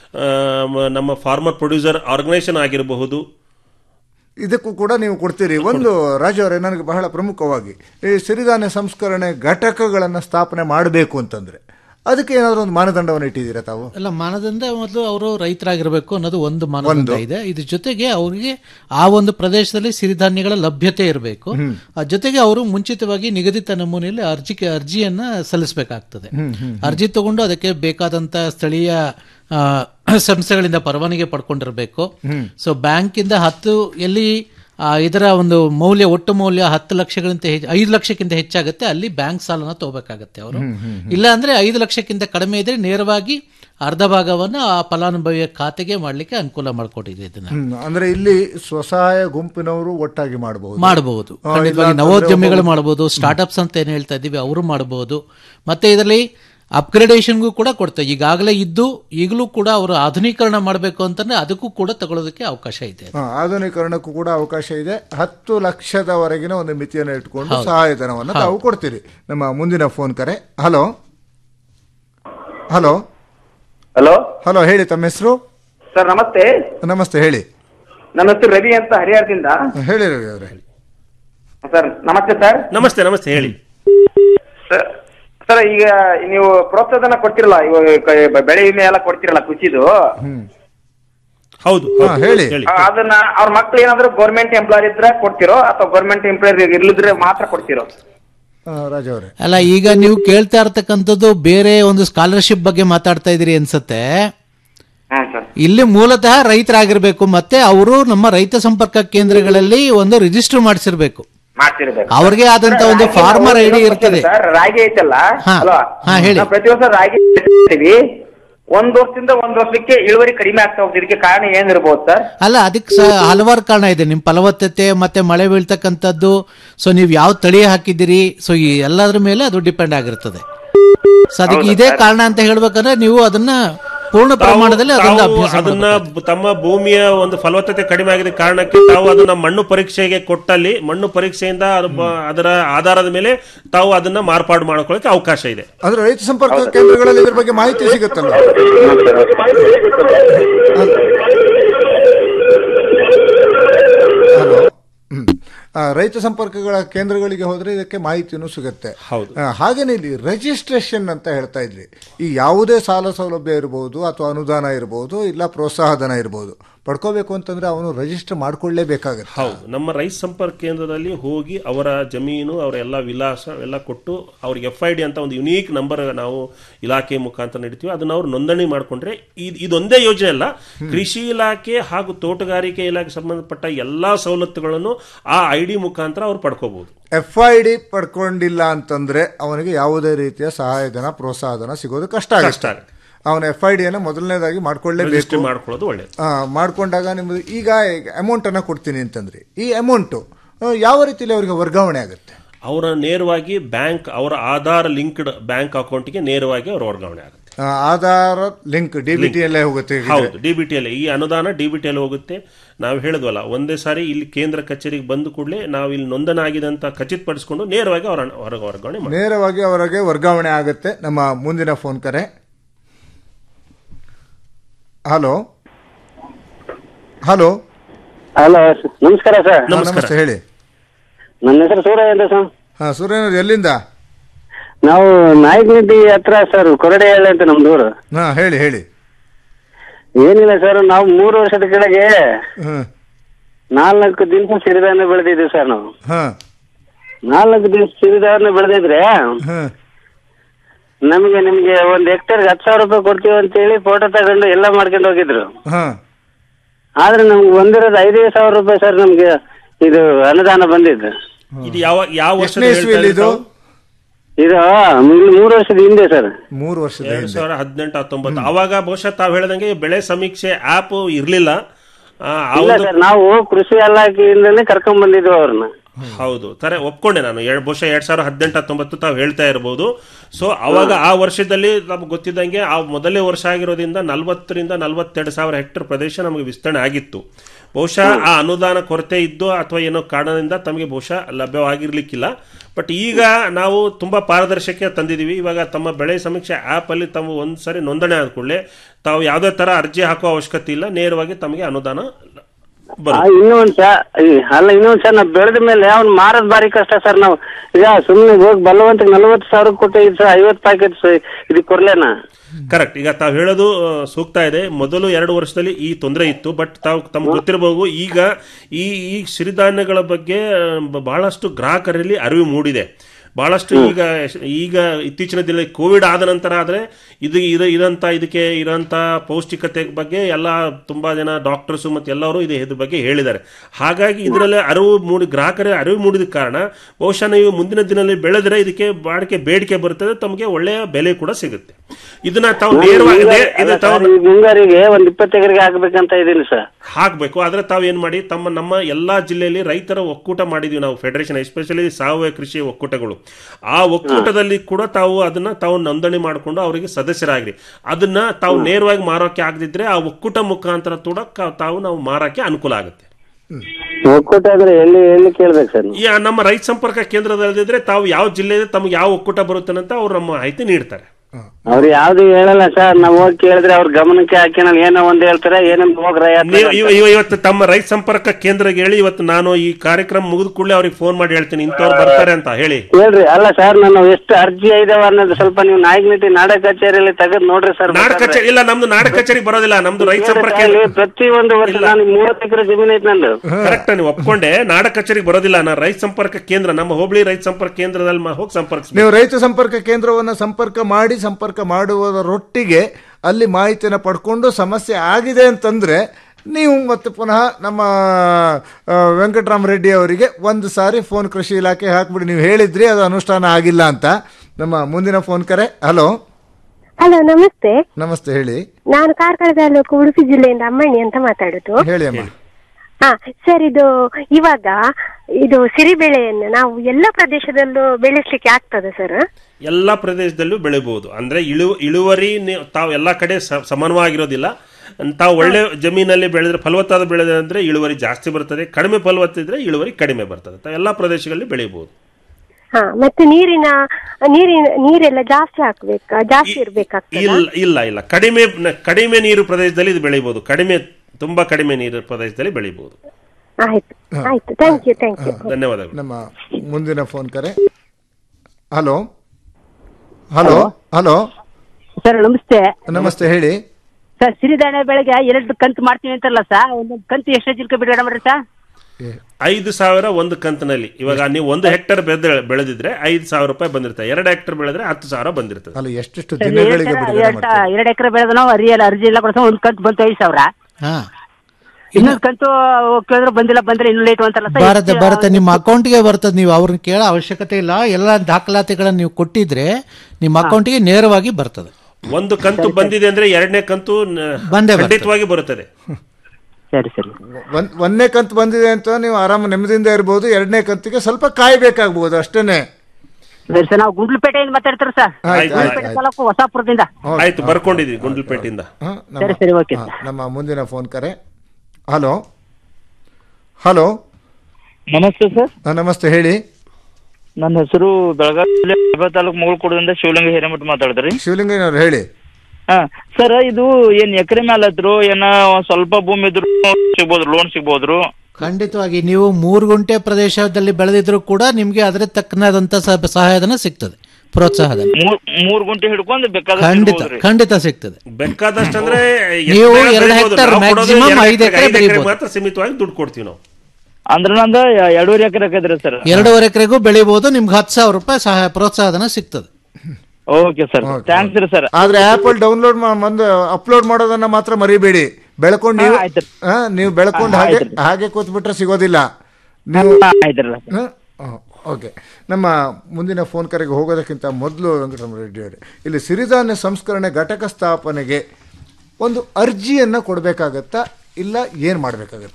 ಆ, ಮ- ನಮ್ಮ ಫಾರ್ಮರ್ ಪ್ರೊಡ್ಯೂಸರ್ ಆರ್ಗನೈಸೇಷನ್ ಆಗಿರಬಹುದು ಇದಕ್ಕೂ ಕೂಡ ನೀವು ಕೊಡ್ತೀರಿ ಒಂದು ರಾಜು ಅವರೇ ನನಗೆ ಬಹಳ ಪ್ರಮುಖವಾಗಿ ಈ ಸಿರಿಧಾನ್ಯ ಸಂಸ್ಕರಣೆ ಘಟಕಗಳನ್ನು ಸ್ಥಾಪನೆ ಮಾಡಬೇಕು ಅಂತಂದ್ರೆ ಅದಕ್ಕೆ ಏನಾದರೂ ಒಂದು ಮಾನದಂಡವನ್ನು ಇಟ್ಟಿದ್ದೀರಾ ತಾವು ಎಲ್ಲ ಮಾನದಂಡ ಮೊದಲು ಅವರು ರೈತರಾಗಿರಬೇಕು ಅನ್ನೋದು ಒಂದು ಮಾನದಂಡ ಇದೆ ಇದ್ರ ಜೊತೆಗೆ ಅವರಿಗೆ ಆ ಒಂದು ಪ್ರದೇಶದಲ್ಲಿ ಸಿರಿಧಾನ್ಯಗಳ ಲಭ್ಯತೆ ಇರಬೇಕು ಆ ಜೊತೆಗೆ ಅವರು ಮುಂಚಿತವಾಗಿ ನಿಗದಿತ ನಮೂನೆಯಲ್ಲಿ ಅರ್ಜಿ ಅರ್ಜಿಯನ್ನ ಸಲ್ಲಿಸಬೇಕಾಗ್ತದೆ ಅರ್ಜಿ ತಗೊಂಡು ಅದಕ್ಕೆ ಬೇಕಾದಂತ ಸ್ಥಳೀಯ ಆ, ಸಂಸ್ಥೆಗಳಿಂದ ಪರವಾನಗಿ ಪಡ್ಕೊಂಡಿರಬೇಕು ಸೊ ಬ್ಯಾಂಕಿಂದ ಹತ್ತು ಎಲ್ಲಿ ಆ, ಇದರ ಒಂದು ಮೌಲ್ಯ ಒಟ್ಟು ಮೌಲ್ಯ ಹತ್ತು ಲಕ್ಷಗಳಿಂದ ಹೆಚ್ಚು ಐದು ಲಕ್ಷಕ್ಕಿಂತ ಹೆಚ್ಚಾಗುತ್ತೆ ಅಲ್ಲಿ ಬ್ಯಾಂಕ್ ಸಾಲನ ತಗೋಬೇಕಾಗತ್ತೆ ಅವರು ಇಲ್ಲ ಅಂದ್ರೆ ಐದು ಲಕ್ಷಕ್ಕಿಂತ ಕಡಿಮೆ ಇದ್ರೆ ನೇರವಾಗಿ ಅರ್ಧ ಭಾಗವನ್ನ ಆ ಫಲಾನುಭವಿಯ ಖಾತೆಗೆ ಮಾಡ್ಲಿಕ್ಕೆ ಅನುಕೂಲ ಮಾಡಿಕೊಟ್ಟಿದೆ ಇದನ್ನ ಹ್ಮ್. ಅಂದ್ರೆ ಇಲ್ಲಿ ಸ್ವಸಹಾಯ ಗುಂಪಿನವರು ಒಟ್ಟಾಗಿ ಮಾಡಬಹುದು ಮಾಡಬಹುದು ಆ, ಖಂಡಿತವಾಗಿ ಇಲ್ಲ ನವೋದ್ಯಮಿಗಳು ಅಂತಂದ್ರೆ ಮಾಡಬಹುದು ಸ್ಟಾರ್ಟ್ಅಪ್ಸ್ ಅಂತ ಏನ್ ಹೇಳ್ತಾ ಇದ್ದೀವಿ ಅವರು ಮಾಡಬಹುದು ಮತ್ತೆ ಇದರಲ್ಲಿ ಅಪ್ಗ್ರೇಡೇಷನ್ಗೂ ಕೂಡ ಕೊಡ್ತಾರೆ ಈಗಾಗಲೇ ಇದ್ದು ಈಗಲೂ ಕೂಡ ಅವರು ಆಧುನೀಕರಣ ಮಾಡಬೇಕು ಅಂತಂದ್ರೆ ಅದಕ್ಕೂ ಕೂಡ ತಗೊಳ್ಳೋದಕ್ಕೆ ಅವಕಾಶ ಇದೆ ಹಾ, ಆಧುನೀಕರಣಕ್ಕೂ ಕೂಡ ಅವಕಾಶ ಇದೆ ಹತ್ತು ಲಕ್ಷದವರೆಗಿನ ಒಂದು ಮಿತಿಯನ್ನು ಇಟ್ಕೊಂಡು ಹೌದು. ಸಹಾಯಧನವನ್ನು ತಾವು ಹೌದು. ಕೊಡ್ತೀರಿ ನಮ್ಮ ಮುಂದಿನ ಫೋನ್ ಕರೆ ಹಲೋ ಹಲೋ ಹಲೋ ಹಲೋ ಹೇಳಿ ತಮ್ಮ ಹೆಸರು ಸರ್ ನಮಸ್ತೆ ನಮಸ್ತೆ ಹೇಳಿ ನನ್ನ ಹೆಸರು ರವಿ ಅಂತ ಹರಿಹರದಿಂದ ಹೇಳಿ ರವಿ ಅವರೇ ಸರ್ ನಮಸ್ತೆ ಸರ್ ನಮಸ್ತೆ ನಮಸ್ತೆ ಹೇಳಿ ಸರ್ ಸರ್ ಈಗ ನೀವು ಪ್ರೋತ್ಸಾಹನ ಕೊಡ್ತಿರಲ್ಲ ಇವಾಗ ಕ- ಬೆಳೆ ವಿಮೆ ಎಲ್ಲ ಕೊಡ್ತಿರಲ್ಲ ಕೃಷಿದು ಹೌದು ಹಾ, ಹೇಳಿ ಆ, ಅದನ್ನ ಅವ್ರ ಮಕ್ಳು ಏನಾದ್ರು ಗೌರ್ಮೆಂಟ್ ಎಂಪ್ಲಾಯರ್ ಇದ್ರೆ ಕೊಡ್ತಿರೋ ಅಥವಾ ಗೌರ್ಮೆಂಟ್ ಎಂಪ್ಲಾಯರ್ ಇರ್ಲಿದ್ರೆ ಮಾತ್ರ ಕೊಡ್ತಿರೋ ಆ, ರಾಜ ಅವರೇ ಅಲ್ಲ ಈಗ ನೀವು ಕೇಳ್ತಾ ಇರ್ತಕ್ಕಂಥದ್ದು ಬೇರೆ ಒಂದು ಸ್ಕಾಲರ್ಶಿಪ್ ಬಗ್ಗೆ ಮಾತಾಡ್ತಾ ಇದ್ದೀರಿ ಅನ್ಸತ್ತೆ ಹ್ಮ್ ಸರ್ ಇಲ್ಲಿ ಮೂಲತಃ ರೈತರಾಗಿರ್ಬೇಕು ಮತ್ತೆ ಅವರು ನಮ್ಮ ರೈತ ಸಂಪರ್ಕ ಕೇಂದ್ರಗಳಲ್ಲಿ ಒಂದು ರಿಜಿಸ್ಟರ್ ಮಾಡಿಸಿರ್ಬೇಕು ಮಾಡ್ತಿರ್ಬೇಕು ಅವ್ರಿಗೆ ಆದಂತ ಒಂದು ರಾಗಿ ಫಾರ್ಮರ್ ನಾವು ಐಡಿ ಇರ್ತದೆ ಸರ್ ರಾಗಿ ಐತಲ್ಲ ಹಾ, ಅಲ್ವಾ ಹಾ, ಹೇಳಿ. ನಾವು ಪ್ರತಿ ವರ್ಷ ರಾಗಿ ಬೆಳಿತೀವಿ ಒಂದ್ ವರ್ಷದಿಂದ ಒಂದ್ ವರ್ಷಕ್ಕೆ ಇಳುವರಿ ಕಡಿಮೆ ಆಗ್ತಾ ಹೋಗ್ತದೆ ಇದಕ್ಕೆ ಕಾರಣ ಏನಿರ್ಬೋದು ಸರ್ ಅಲ್ಲ ಅದಕ್ಕೆ ಸ ಹಲವಾರು ಕಾರಣ ಇದೆ ನಿಮ್ ಫಲವತ್ತತೆ ಮತ್ತೆ ಮಳೆ ಬೀಳ್ತಕ್ಕಂಥದ್ದು ಸೊ ನೀವು ಯಾವ ತಳಿ ಹಾಕಿದ್ದೀರಿ ಸೊ ಈ ಎಲ್ಲದ್ರ ಮೇಲೆ ಅದು ಡಿಪೆಂಡ್ ಆಗಿರ್ತದೆ ಸೊ ಅದಕ್ಕೆ ಹೌದಾ ಇದೇ ಸರ್? ಕಾರಣ ಅಂತ ಹೇಳ್ಬೇಕಂದ್ರೆ ನೀವು ಅದನ್ನ ಪೂರ್ಣ ತಾವು- ಪ್ರಮಾಣದಲ್ಲಿ ಅದನ್ನ ತಾವು ಅಭ್ಯಾಸ ಅದನ್ನ ಮಾಡ್ಬೇಕು. ಬ- ತಮ್ಮ ಭೂಮಿಯ ಒಂದು ಫಲವತ್ತತೆ ಕಡಿಮೆ ಆಗಿದ ಕಾರಣಕ್ಕೆ ತಾವು ಅದನ್ನ ಮಣ್ಣು ಪರೀಕ್ಷೆಗೆ ಕೊಟ್ಟಲ್ಲಿ ಮಣ್ಣು ಪರೀಕ್ಷೆಯಿಂದ ಅದು ಬ- ಅದರ ಆಧಾರದ ಮೇಲೆ ತಾವು ಅದನ್ನ ಮಾರ್ಪಾಡು ಮಾಡ್ಕೊಳ್ಳೋಕೆ ಅವಕಾಶ ಇದೆ ಅಂದ್ರೆ ರೈತ ಸಂಪರ್ಕ ಕೇಂದ್ರಗಳಲ್ಲಿ ಇದ್ರ ಬಗ್ಗೆ ಮಾಹಿತಿ ಸಿಗುತ್ತಲ್ಲ ಹಲೋ ಹ್ಮ್. ಆ, ರೈತ ಸಂಪರ್ಕಗಳ ಕೇಂದ್ರಗಳಿಗೆ ಹೋದ್ರೆ ಇದಕ್ಕೆ ಮಾಹಿತಿನೂ ಸಿಗುತ್ತೆ ಹೌದು. ಆ, ಹಾಗೇನೆ ಇಲ್ಲಿ ರಿಜಿಸ್ಟ್ರೇಷನ್ ಅಂತ ಹೇಳ್ತಾ ಇದ್ರಿ ಈ ಯಾವುದೇ ಸಾಲ ಸೌಲಭ್ಯ ಇರಬಹುದು ಅಥವಾ ಅನುದಾನ ಇರಬಹುದು ಇಲ್ಲ ಪ್ರೋತ್ಸಾಹಧನ ಇರಬಹುದು ಪಡ್ಕೋಬೇಕು ಅಂತಂದ್ರೆ ಅವನು ರಿಜಿಸ್ಟರ್ ಮಾಡ್ಕೊಳ್ಳೇಬೇಕಾಗತ್ತೆ ಹೌದು ನಮ್ಮ ರೈತ ಸಂಪರ್ಕ ಕೇಂದ್ರದಲ್ಲಿ ಹೋಗಿ ಅವರ ಜಮೀನು ಅವರ ಎಲ್ಲ ವಿಳಾಸ ಎಲ್ಲ ಕೊಟ್ಟು ಅವ್ರಿಗೆ ಎಫ್ ಐ ಡಿ ಅಂತ ಒಂದು ಯುನೀಕ್ ನಂಬರ್ ನಾವು ಇಲಾಖೆ ಮುಖಾಂತರ ನೀಡ್ತೀವಿ ಅದನ್ನ ಅವ್ರು ನೋಂದಣಿ ಮಾಡ್ಕೊಂಡ್ರೆ ಇದ್- ಇದೊಂದೇ ಯೋಜನೆ ಅಲ್ಲ ಕೃಷಿ ಇಲಾಖೆ ಹಾಗೂ ತೋಟಗಾರಿಕೆ ಇಲಾಖೆ ಸಂಬಂಧಪಟ್ಟ ಎಲ್ಲಾ ಸವಲತ್ತುಗಳನ್ನು ಆ ಐ ಡಿ ಮುಖಾಂತರ ಅವ್ರು ಪಡ್ಕೋಬಹುದು ಎಫ್ ಐ ಡಿ ಪಡ್ಕೊಂಡಿಲ್ಲ ಅಂತಂದ್ರೆ ಅವನಿಗೆ ಯಾವುದೇ ರೀತಿಯ ಸಹಾಯಧನ ಪ್ರೋತ್ಸಾಹಧನ ಸಿಗೋದು ಕಷ್ಟ ಕಷ್ಟ ಆಗುತ್ತೆ ಅವನ ಎಫ್ ಐ ಡಿಯನ್ನು ಮೊದಲನೇದಾಗಿ ಮಾಡ್ಕೊಳ್ಳೇಬೇಕು ರಿಜಿಸ್ಟರ್ ಮಾಡ್ಕೊಳ್ಳೋದು ಒಳ್ಳೇದು ಆ, ಮಾಡ್ಕೊಂಡಾಗ ನಿಮ್ಮದು ಈಗ ಅಮೌಂಟ್ ಅನ್ನ ಕೊಡ್ತೀನಿ ಅಂತಂದ್ರಿ ಈ ಅಮೌಂಟ್ ಯಾವ ರೀತಿಯಲ್ಲಿ ಅವರಿಗೆ ವರ್ಗಾವಣೆ ಆಗುತ್ತೆ ಅವರ ನೇರವಾಗಿ ಬ್ಯಾಂಕ್ ಅವರ ಆಧಾರ್ ಲಿಂಕ್ಡ್ ಬ್ಯಾಂಕ್ ಅಕೌಂಟ್ಗೆ ನೇರವಾಗಿ ಅವ್ರ ವರ್ಗಾವಣೆ ಆಗುತ್ತೆ ಆ, Aadhaar link D B T ಅಲ್ಲೇ ಹೋಗುತ್ತೆ ಹೀಗಿದ್ರೆ. ಹೌದು ಡಿಬಿಟಿ ಅಲ್ಲಿ ಈ ಅನುದಾನ ಡಿಬಿಟಿ ಅಲ್ಲಿ ಹೋಗುತ್ತೆ ನಾವು ಹೇಳಿದ್ವಲ್ಲ ಒಂದೇ ಸಾರಿ ಇಲ್ಲಿ ಕೇಂದ್ರ ಕಚೇರಿಗೆ ಬಂದ ಕೂಡಲೇ ನಾವು ಇಲ್ಲಿ ನೋಂದಣಿ ಆಗಿದೆ ಅಂತ ಖಚಿತಪಡಿಸಿಕೊಂಡು ನೇರವಾಗಿ ಅವರ ಹೊರಗೆ ವರ್ಗಾವಣೆ ಮಾಡ್ತೀವಿ. ನೇರವಾಗಿ ಅವರಿಗೆ ವರ್ಗಾವಣೆ ಆಗುತ್ತೆ ನಮ್ಮ ಮುಂದಿನ ಫೋನ್ ಕರೆ ಹಲೋ ಹಲೋ ಹಲೋ ನಮಸ್ಕಾರ ಸರ್ ನಮಸ್ತೆ ಹೇಳಿ ನನ್ನ ಹೆಸರು ಸೂರ್ಯ ಅಂತ ಸರ್ ಹಾ ಸೂರ್ಯನವ್ರು ಎಲ್ಲಿಂದ ನಾವು ನಾಯಕನಹಟ್ಟಿ ಹತ್ರ ಸರ್ ಕೊರಡೆಹಳ್ಳಿ ಅಂತ ನಮ್ದು ಊರು ಹಾ ಹೇಳಿ ಹೇಳಿ ಏನಿಲ್ಲ ಸರ್ ನಾವು ಮೂರು ವರ್ಷದ ಕೆಳಗೆ ಹ್ಮ್ ನಾಲ್ಕು ದಿವಸ ಸಿರಿಧಾನ್ಯ ಬೆಳೆದಿದ್ದೀವಿ ಸರ್ ನಾವು ಹಾ ನಾಲ್ಕು ದಿವಸ ಸಿರಿಧಾನ್ಯ ಬೆಳೆದಿದ್ರೆ ಹ್ಮ್ ನಮಗೆ ನಿಮ್ಗೆ ಒಂದ್ ಹೆಕ್ಟೇರ್ಗೆ ಹತ್ತು ಸಾವಿರ ರೂಪಾಯಿ ಕೊಡ್ತೀವಿ ಅಂತ ಹೇಳಿ ಫೋಟೋ ತಗೊಂಡು ಎಲ್ಲ ಮಾಡ್ಕೊಂಡು ಹೋಗಿದ್ರು ಹಾ ಆದ್ರೆ ನಮ್ಗೆ ಬಂದಿರೋದು ಐದೈದು ಸಾವಿರ ರೂಪಾಯಿ ಸರ್ ನಮ್ಗೆ ಇದು ಅನುದಾನ ಬಂದಿದ್ದು ಇದು ಯಾವ ಯಾವ ವರ್ಷದ ಎಷ್ಟನೇ ಇಸ್ವಿಯಲ್ಲಿ ಇದು ಇದು ಇಲ್ಲಿ ಮೂರು ವರ್ಷದ ಹಿಂದೆ ಸರ್ ಮೂರು ವರ್ಷದ ಎರಡ್ ಹಿಂದೆ ಸಾವಿರ ಹದಿನೆಂಟು ಹತ್ತೊಂಬತ್ತು ಅವಾಗ ಬಹುಶಃ ತಾವು ಹೇಳ್ದಂಗೆ ಬೆಳೆ ಸಮೀಕ್ಷೆ ಆಪ್ ಇರ್ಲಿಲ್ಲ ಆ, ಆ ಇಲ್ಲ ಒಂದು- ಸರ್ ನಾವು ಕೃಷಿ ಇಲಾಖೆಯಿಂದನೇ ಕರ್ಕೊಂಡ್ ಬಂದಿದ್ವಿ ಅವ್ರನ್ನ ಹೌದು ತರ ಒಪ್ಕೊಂಡೆ ನಾನು ಎರಡ್ ಬಹುಶಃ ಎರಡ್ ಸಾವಿರದ ಹದಿನೆಂಟು ಹತ್ತೊಂಬತ್ತು ತಾವು ಹೇಳ್ತಾ ಇರಬಹುದು ಸೊ ಅವಾಗ ಆ ವರ್ಷದಲ್ಲಿ ನಮ್ಗೆ ಗೊತ್ತಿದ್ದಂಗೆ ಆ ಮೊದಲನೇ ವರ್ಷ ಆಗಿರೋದ್ರಿಂದ ನಲ್ವತ್ತರಿಂದ ನಲ್ವತ್ತೆರಡು ಸಾವಿರ ಹೆಕ್ಟೇರ್ ಪ್ರದೇಶ ನಮಗೆ ವಿಸ್ತರಣೆ ಆಗಿತ್ತು ಬಹುಶಃ ಆ ಅನುದಾನ ಕೊರತೆ ಇದ್ದು ಅಥವಾ ಏನೋ ಕಾರಣದಿಂದ ತಮಗೆ ಬಹುಶಃ ಲಭ್ಯವಾಗಿರ್ಲಿಕ್ಕಿಲ್ಲ ಬಟ್ ಈಗ ನಾವು ತುಂಬಾ ಪಾರದರ್ಶಕ ತಂದಿದ್ದೀವಿ ಇವಾಗ ತಮ್ಮ ಬೆಳೆ ಸಮೀಕ್ಷೆ ಆ್ಯಪ್ ಅಲ್ಲಿ ತಾವು ಒಂದ್ಸರಿ ನೋಂದಣಿ ಆದ ಕೂಡಲೇ ತಾವು ಯಾವುದೇ ತರ ಅರ್ಜಿ ಹಾಕೋ ಅವಶ್ಯಕತೆ ಇಲ್ಲ ನೇರವಾಗಿ ತಮಗೆ ಅನುದಾನ ಆ, ಬರುತ್ತೆ ಇನ್ನೂ ಒಂದ್ ಸರ್ ಅಲ್ಲ ಇನ್ನೊಂದ್ ಸರ್ ನಾವು ಬೆಳೆದ ಮೇಲೆ ಅವ್ನು ಮಾರೋದ್ ಬಾರಿ ಕಷ್ಟ ಸರ್ ನಾವು ಈಗ ಸುಮ್ನೆ ಹೋಗಿ ಬಲವಂತ ನಲವತ್ತು ಸಾವಿರ ಕೊಟ್ಟಿದ್ದು ಸರ್ ಐವತ್ತು ಪ್ಯಾಕೆಟ್ ಇದಕ್ಕೆ ಕೊರ್ಲೇನಾ ಕರೆಕ್ಟ್ ಈಗ ತಾವು ಹೇಳೋದು ಆ, ಸೂಕ್ತ ಇದೆ ಮೊದಲು ಎರಡು ವರ್ಷದಲ್ಲಿ ಈ ತೊಂದರೆ ಇತ್ತು ಬಟ್ ತಾವು ತಮ್ಗೆ ಗೊತ್ತಿರಬಹುದು ಈಗ ಈ ಈ ಸಿರಿಧಾನ್ಯಗಳ ಬಗ್ಗೆ ಆ, ಬ- ಬಹಳಷ್ಟು ಗ್ರಾಹಕರಲ್ಲಿ ಅರಿವು ಮೂಡಿದೆ ಬಹಳಷ್ಟು ಈಗ ಈಗ ಇತ್ತೀಚಿನ ದಿನ ಕೋವಿಡ್ ಆದ ನಂತರ ಆದ್ರೆ ಇದು ಇದು ಇದಂತ ಇದಕ್ಕೆ ಇರೋಂಥ ಪೌಷ್ಟಿಕತೆ ಬಗ್ಗೆ ಎಲ್ಲ ತುಂಬಾ ಜನ ಡಾಕ್ಟರ್ಸ್ ಮತ್ತೆ ಎಲ್ಲರೂ ಇದು ಇದ್ರ ಬಗ್ಗೆ ಹೇಳಿದ್ದಾರೆ ಹಾಗಾಗಿ ಇದರಲ್ಲಿ ಅರಿವು ಮೂಡಿ ಗ್ರಾಹಕರ ಅರಿವು ಮೂಡಿದ ಕಾರಣ ಬಹುಶಃ ನೀವು ಮುಂದಿನ ದಿನದಲ್ಲಿ ಬೆಳೆದ್ರೆ ಇದಕ್ಕೆ ಬಾಡಿಕೆ ಬೇಡಿಕೆ ಬರ್ತದೆ ತಮಗೆ ಒಳ್ಳೆಯ ಬೆಲೆ ಕೂಡ ಸಿಗುತ್ತೆ ಇದನ್ನ ತಾವು ನೇರವಾಗಿ ನೇ- ಇದು ತಾವು ಈ ಮುಂಗಾರಿಗೆ ಒಂದ್ ಇಪ್ಪತ್ತು ಎಕರೆಗೆ ಹಾಕ್ಬೇಕಂತ ಇದೀನಿ ಸರ್ ಹಾಕ್ಬೇಕು ಆದ್ರೆ ತಾವು ಏನ್ ಮಾಡಿ ತಮ್ಮ ನಮ್ಮ ಎಲ್ಲಾ ಜಿಲ್ಲೆಯಲ್ಲಿ ರೈತರ ಒಕ್ಕೂಟ ಮಾಡಿದೀವಿ ನಾವು ಫೆಡರೇಷನ್ ಎಸ್ಪೆಷಲಿ ಸಾವಯವ ಕೃಷಿ ಒಕ್ಕೂಟಗಳು ಆ ಒಕ್ಕೂಟದಲ್ಲಿ ಕೂಡ ತಾವು ಅದನ್ನ ತಾವು ನೋಂದಣಿ ಮಾಡಿಕೊಂಡು ಅವರಿಗೆ ಸದಸ್ಯರಾಗ್ರಿ ಅದನ್ನ ತಾವು ನೇರವಾಗಿ ಮಾರೋಕೆ ಆಗದಿದ್ರೆ ಆ ಒಕ್ಕೂಟ ಮುಖಾಂತರ ಕೂಡ ಕ- ತಾವು ನಾವು ಮಾರಕ್ಕೆ ಅನುಕೂಲ ಆಗುತ್ತೆ ಒಕ್ಕೂಟ ಅಂದ್ರೆ ಎಲ್ಲಿ ಎಲ್ಲಿ ಕೇಳ್ಬೇಕು ಸರ್ ಈ ನಮ್ಮ ರೈತ ಸಂಪರ್ಕ ಕೇಂದ್ರದಲ್ಲಿದ್ರೆ ತಾವು ಯಾವ ಜಿಲ್ಲೆ ತಮ್ಗೆ ಯಾವ ಒಕ್ಕೂಟ ಬರುತ್ತೆ ಅಂತ ಅವ್ರು ನಮ್ಮ ಮಾಹಿತಿ ನೀಡ್ತಾರೆ ಅವ್ರು ಯಾವ್ದು ಹೇಳಲ್ಲ ಸರ್ ನಾವ್ ಹೋಗಿ ಕೇಳಿದ್ರೆ ಅವ್ರ ಗಮನಕ್ಕೆ ಹಾಕಿನ ಏನೋ ಒಂದ್ ಹೇಳ್ತಾರೆ ಏನಂತ ಹೋಗ್ರ ನೀವು ಇವ- ಇವ- ಇವತ್ತು ತಮ್ಮ ರೈತ ಸಂಪರ್ಕ ಕೇಂದ್ರಕ್ಕೆ ಹೇಳಿ ಇವತ್ತು ನಾನು ಈ ಕಾರ್ಯಕ್ರಮ ಮುಗಿದ ಕೂಡಲೇ ಅವ್ರಿಗೆ ಫೋನ್ ಮಾಡಿ ಹೇಳ್ತೀನಿ ಇಂಥವ್ರು ಬರ್ತಾರೆ ಅಂತ ಹೇಳಿ ಹೇಳ್ರಿ ಅಲ್ಲ ಸರ್ ನಾನು ಎಷ್ಟು ಅರ್ಜಿ ಐದಾವ ಅನ್ನೋದು ಸ್ವಲ್ಪ ನೀವು ನಾಯಕನಟಿ ನಾಡ ಕಚೇರಿಯಲ್ಲಿ ತೆಗೆದು ನೋಡ್ರಿ ಸರ್ ನಾಡ ಕಚೇರಿ ಇಲ್ಲ ನಮ್ದು ನಾಡ ಕಚೇರಿ ಬರೋದಿಲ್ಲ ನಮ್ದು ರೈತ ಸಂಪರ್ಕ ಕೇಂದ್ರ ಪ್ರತಿ ಒಂದು ವರ್ಷ ನಾನು ಮೂವತ್ತು ಎಕರೆ ಜಮೀನು ಐತೆ ನಂದು ಕರೆಕ್ಟ್ ನೀವು ಒಪ್ಕೊಂಡೆ ನಾಡ ಕಚೇರಿಗೆ ಬರೋದಿಲ್ಲ ನಾ ರೈತ ಸಂಪರ್ಕ ಕೇಂದ್ರ ನಮ್ಮ ಹೋಬಳಿ ರೈತ ಸಂಪರ್ಕ ಕೇಂದ್ರದಲ್ಲಿ ಮ- ಹೋಗಿ ಸಂಪರ್ಕ ನೀವು ರೈತ ಸಂಪರ್ಕ ಕೇಂದ್ರವನ್ನು ಸಂಪರ್ಕ ಮಾಡಿ ಸಂಪರ್ಕ ಮಾಡುವುದರೊಟ್ಟಿಗೆ ಅಲ್ಲಿ ಮಾಹಿತಿಯನ್ನು ಪಡ್ಕೊಂಡು ಸಮಸ್ಯೆ ಆಗಿದೆ ಅಂತಂದ್ರೆ ನೀವು ಮತ್ತೆ ಪುನಃ ನಮ್ಮ ಆ, ವೆಂಕಟರಾಮ ರೆಡ್ಡಿ ಅವರಿಗೆ ಒಂದು ಸಾರಿ ಫೋನ್ ಕೃಷಿ ಇಲಾಖೆ ಹಾಕ್ಬಿಡಿ ನೀವು ಹೇಳಿದ್ರಿ ಅದು ಅನುಷ್ಠಾನ ಆಗಿಲ್ಲ ಅಂತ ನಮ್ಮ ಮುಂದಿನ ಫೋನ್ ಕರೆ ಹಲೋ ಹಲೋ ನಮಸ್ತೆ ನಮಸ್ತೆ ಹೇಳಿ ನಾನು ಕಾರ್ಕಳ ತಾಲೂಕು ಉಡುಪಿ ಜಿಲ್ಲೆಯಿಂದ ಅಮ್ಮಣ್ಣಿ ಅಂತ ಮಾತಾಡುದು ಹೇಳಿ ಅಮ್ಮ ಹಾ ಸರ್ ಇದು ಇವಾಗ ಇದು ಸಿರಿಬೆಳೆಯನ್ನು ನಾವು ಎಲ್ಲ ಪ್ರದೇಶದಲ್ಲೂ ಬೆಳೆಸ್ಲಿಕ್ಕೆ ಆಗ್ತದೆ ಸರ್ ಎಲ್ಲಾ ಪ್ರದೇಶದಲ್ಲೂ ಬೆಳಿಬಹುದು ಅಂದ್ರೆ ಇಳು ಇಳುವರಿ ನೀವು- ತಾವು ಎಲ್ಲಾ ಕಡೆ ಸ- ಸಮಾನವಾಗಿರೋದಿಲ್ಲ ತಾವು ಒಳ್ಳೆ ಜಮೀನಲ್ಲಿ ಬೆಳೆದ್ರೆ ಫಲವತ್ತಾದ ಬೆಳೆದ್ರೆ ಅಂದ್ರೆ ಇಳುವರಿ ಜಾಸ್ತಿ ಬರ್ತದೆ ಕಡಿಮೆ ಫಲವತ್ತಿದ್ರೆ ಇಳುವರಿ ಕಡಿಮೆ ಬರ್ತದೆ ತಾವು ಎಲ್ಲಾ ಪ್ರದೇಶಗಳಲ್ಲಿ ಬೆಳಿಬಹುದು ಹಾ ಮತ್ತೆ ನೀರಿನ ನೀರಿನ ನೀರೆಲ್ಲ ಜಾಸ್ತಿ ಹಾಕ್ಬೇಕಾ ಜಾಸ್ತಿ ಇರ್ಬೇಕಾಗ್ತದ ಇಲ್ಲ ಇಲ್ಲ ಇಲ್ಲ ಕಡಿಮೆ ಕಡಿಮೆ ನೀರು ಪ್ರದೇಶದಲ್ಲಿ ಇದು ಬೆಳಿಬಹುದು ಕಡಿಮೆ ತುಂಬಾ ಕಡಿಮೆ ನೀರು ಪ್ರದೇಶದಲ್ಲಿ ಬೆಳಿಬಹುದು ಆಯ್ತು ಆಯ್ತು ಥ್ಯಾಂಕ್ ಯು ಥ್ಯಾಂಕ್ ಯು ಧನ್ಯವಾದಗಳು ನಮ್ಮ ಮುಂದಿನ ಫೋನ್ ಕರೆ ಹಲೋ ಹಲೋ ಹಲೋ ಸರ್ ನಮಸ್ತೆ ನಮಸ್ತೆ ಹೇಳಿ ಸರ್ ಸಿರಿಧಾನ್ಯ ಬೆಳೆಗೆ ಎರಡು ಕಂತು ಮಾಡ್ತೀವಿ ಅಂತಲ್ಲ ಸರ್ ಒಂದೊಂದು ಕಂತು ಎಷ್ಟು ಜಿಲ್ಕೆ ಬಿಡುಗಡೆ ಮಾಡ್ರಿ ಸರ್ ಐದು ಸಾವಿರ ಒಂದು ಕಂತಿನಲ್ಲಿ ಇವಾಗ ನೀವು ಒಂದು ಹೆಕ್ಟರ್ ಬೆಳೆದ ಬೆಳೆದಿದ್ರೆ ಐದು ಸಾವಿರ ರೂಪಾಯಿ ಬಂದಿರ್ತದೆ ಎರಡು ಹೆಕ್ಟರ್ ಬೆಳೆದ್ರೆ ಹತ್ತು ಸಾವಿರ ಬಂದಿರ್ತದೆ ಅಲ್ಲ ಎಷ್ಟೆಷ್ಟು ದಿನಗಳಿಗೆ ಬಿಡುಗಡೆ ಎರಡು ಎರಡು ಎಕರೆ ಬೆಳೆದ ನಾವು ಅರಿಯಲ್ಲ ಅರ್ಜಿ ಎಲ್ಲ ಕೊಡ್ಸ ಒಂದು ಕಂತು ಬಂತು ಐದು ಸಾವಿರ ಹಾ ಇನ್ನೊಂದು ಕಂತು ಕೇಳಿದ್ರೆ ಬಂದಿಲ್ಲ ಬಂದ್ರೆ ಇನ್ನು ಲೇಟು ಅಂತಲ್ಲ ಸರ್ ಬರುತ್ತೆ ಬರುತ್ತೆ ನಿಮ್ಮ ಅಕೌಂಟ್ಗೆ ಬರ್ತದೆ ನೀವು ಅವ್ರನ್ನ ಕೇಳೋ ಅವಶ್ಯಕತೆ ಇಲ್ಲ ಎಲ್ಲ ದಾಖಲಾತಿಗಳನ್ನ ನೀವು ಕೊಟ್ಟಿದ್ರೆ ನಿಮ್ಮ ಅಕೌಂಟ್ಗೆ ನೇರವಾಗಿ ಬರ್ತದೆ ಒಂದು ಕಂತು ಬಂದಿದೆ ಅಂದ್ರೆ ಎರಡನೇ ಕಂತು ನ- ಬಂದೇ ಬರ್ತದೆ. ಖಂಡಿತವಾಗಿ ಬರುತ್ತದೆ ಸರಿ ಸರಿ ಒಂದ್ ಒಂದನೇ ಕಂತು ಬಂದಿದೆ ಅಂತ ನೀವು ಆರಾಮ ನೆಮ್ಮದಿಯಿಂದ ಇರ್ಬೋದು ಎರಡನೇ ಕಂತಿಗೆ ಸ್ವಲ್ಪ ಕಾಯ್ಬೇಕಾಗ್ಬೋದು ಅಷ್ಟೇನೆ ಸರಿ ಸರ್ ನಾವು ಗುಂಡ್ಲುಪೇಟೆಯಿಂದ ಮಾತಾಡ್ತಾರೆ ಸರ್ ಆಯ್ತು, ಗುಂಡ್ಲುಪೇಟೆ ಆಯ್ತು. ತಾಲೂಕು ಹೊಸಾಪುರದಿಂದ ಆಯ್ತು ಬರ್ಕೊಂಡಿದ್ದೀವಿ ಗುಂಡ್ಲುಪೇಟೆಯಿಂದ ಹ, ನಮ್ಮ- ಸರಿ, ಸರಿ, ಓಕೆ. ಹ, ನಮ್ಮ ಮುಂದಿನ ಫೋನ್ ಕರೆ ಹಲೋ ಹಲೋ ನಮಸ್ತೆ ಸರ್ ನಮಸ್ತೆ ಹೇಳಿ ನನ್ನ ಹೆಸರು ಬೆಳಗಾವಿ ಜಿಲ್ಲೆ ಬೆಳಗಾವಿ ತಾಲೂಕು ಮುಗುಳ್ಕೋಡದಿಂದ ಶಿವಲಿಂಗ ಹಿರೇಮಠ ಮಾತಾಡಿದ್ರಿ ಶಿವಲಿಂಗಯ್ಯನವ್ರು ಹೇಳಿ ಹಾ ಸರ್ ಇದು ಏನ್ ಎಕರೆ ಮೇಲೆ ಹತ್ರು ಏನ ಒಂದ್ ಸ್ವಲ್ಪ ಭೂಮಿ ಇದ್ರು ಸಿಗ್ಬೋದು ಲೋನ್ ಸಿಗ್ಬೋದ್ರು ಖಂಡಿತವಾಗಿ ನೀವು ಮೂರು ಗುಂಟೆ ಪ್ರದೇಶದಲ್ಲಿ ಬೆಳೆದಿದ್ರು ಕೂಡ ನಿಮ್ಗೆ ಅದರ ತಕ್ಕನಾದಂತ ಸ- ಸಹಾಯಧನ ಸಿಗ್ತದೆ ಪ್ರೋತ್ಸಾಹಧನ ಮೂರ್ ಮೂರ್ ಗುಂಟೆ ಹಿಡ್ಕೊಂಡು ಬೇಕಾದ ಖಂಡಿತ ಖಂಡಿತ ಸಿಗ್ತದೆ ಬೇಕಾದಷ್ಟು ಅಂದ್ರೆ ನೀವು ಎಷ್ಟ್ ಎರಡು ಬೆಳಿಬೋದು? ಹೆಕ್ಟರ್ ನಾವು ಕೊಡೋದು maximum ಎರಡು ಐದು ಎಕರೆ ಐದು ಎಕರೆ ಬೆಳಿಬೋದು. ಮಾತ್ರ ಸೀಮಿತವಾಗಿ ದುಡ್ಡು ಕೊಡ್ತೀವಿ ನಾವು ಅಂದ್ರೆ ನಂದು ಎರಡೂವರೆ ಎಕರೆ ಹಾಕಿದ್ರಿ ಸರ್ ಎರಡೂವರೆ ಎಕರೆಗೂ ಬೆಳಿಬಹುದು ನಿಮ್ಗೆ ಹತ್ತು ಸಾವಿರ ರೂಪಾಯಿ ಸಹಾಯ ಪ್ರೋತ್ಸಾಹಧನ ಸಿಗ್ತದೆ ಓಕೆ ಸರ್ ಥ್ಯಾಂಕ್ಸ್ ರೀ ಸರ್ ಆದ್ರೆ ಆಪ್ ಅಲ್ಲಿ ಡೌನ್ಲೋಡ್ ಬಂದು ಅಪ್ಲೋಡ್ ಮಾಡೋದನ್ನ ಮಾತ್ರ ಮರಿಬೇಡಿ ಬೆಳ್ಕೊಂಡು ನೀವು ಹ, ನೀವು ಬೆಳ್ಕೊಂಡು ಹಾ, ಹಾಗೆ ಆಯ್ತು. ಹಾಗೆ ಕೂತ್ಬಿಟ್ರೆ ಸಿಗೋದಿಲ್ಲ ನೀವು ಆಯ್ತ್ರಲ್ಲ ಓಕೆ ನಮ್ಮ ಮುಂದಿನ ಫೋನ್ ಕರೆಗೆ ಹೋಗೋದಕ್ಕಿಂತ ಮೊದಲು ವೆಂಕಟರಮಣ ರೆಡ್ಡಿ ಅವರೇ ಇಲ್ಲಿ ಸಿರಿಧಾನ್ಯ ಸಂಸ್ಕರಣೆ ಘಟಕ ಸ್ಥಾಪನೆಗೆ ಒಂದು ಅರ್ಜಿಯನ್ನ ಕೊಡಬೇಕಾಗತ್ತಾ ಇಲ್ಲ ಏನ್ ಮಾಡ್ಬೇಕಾಗತ್ತೆ ಅವರು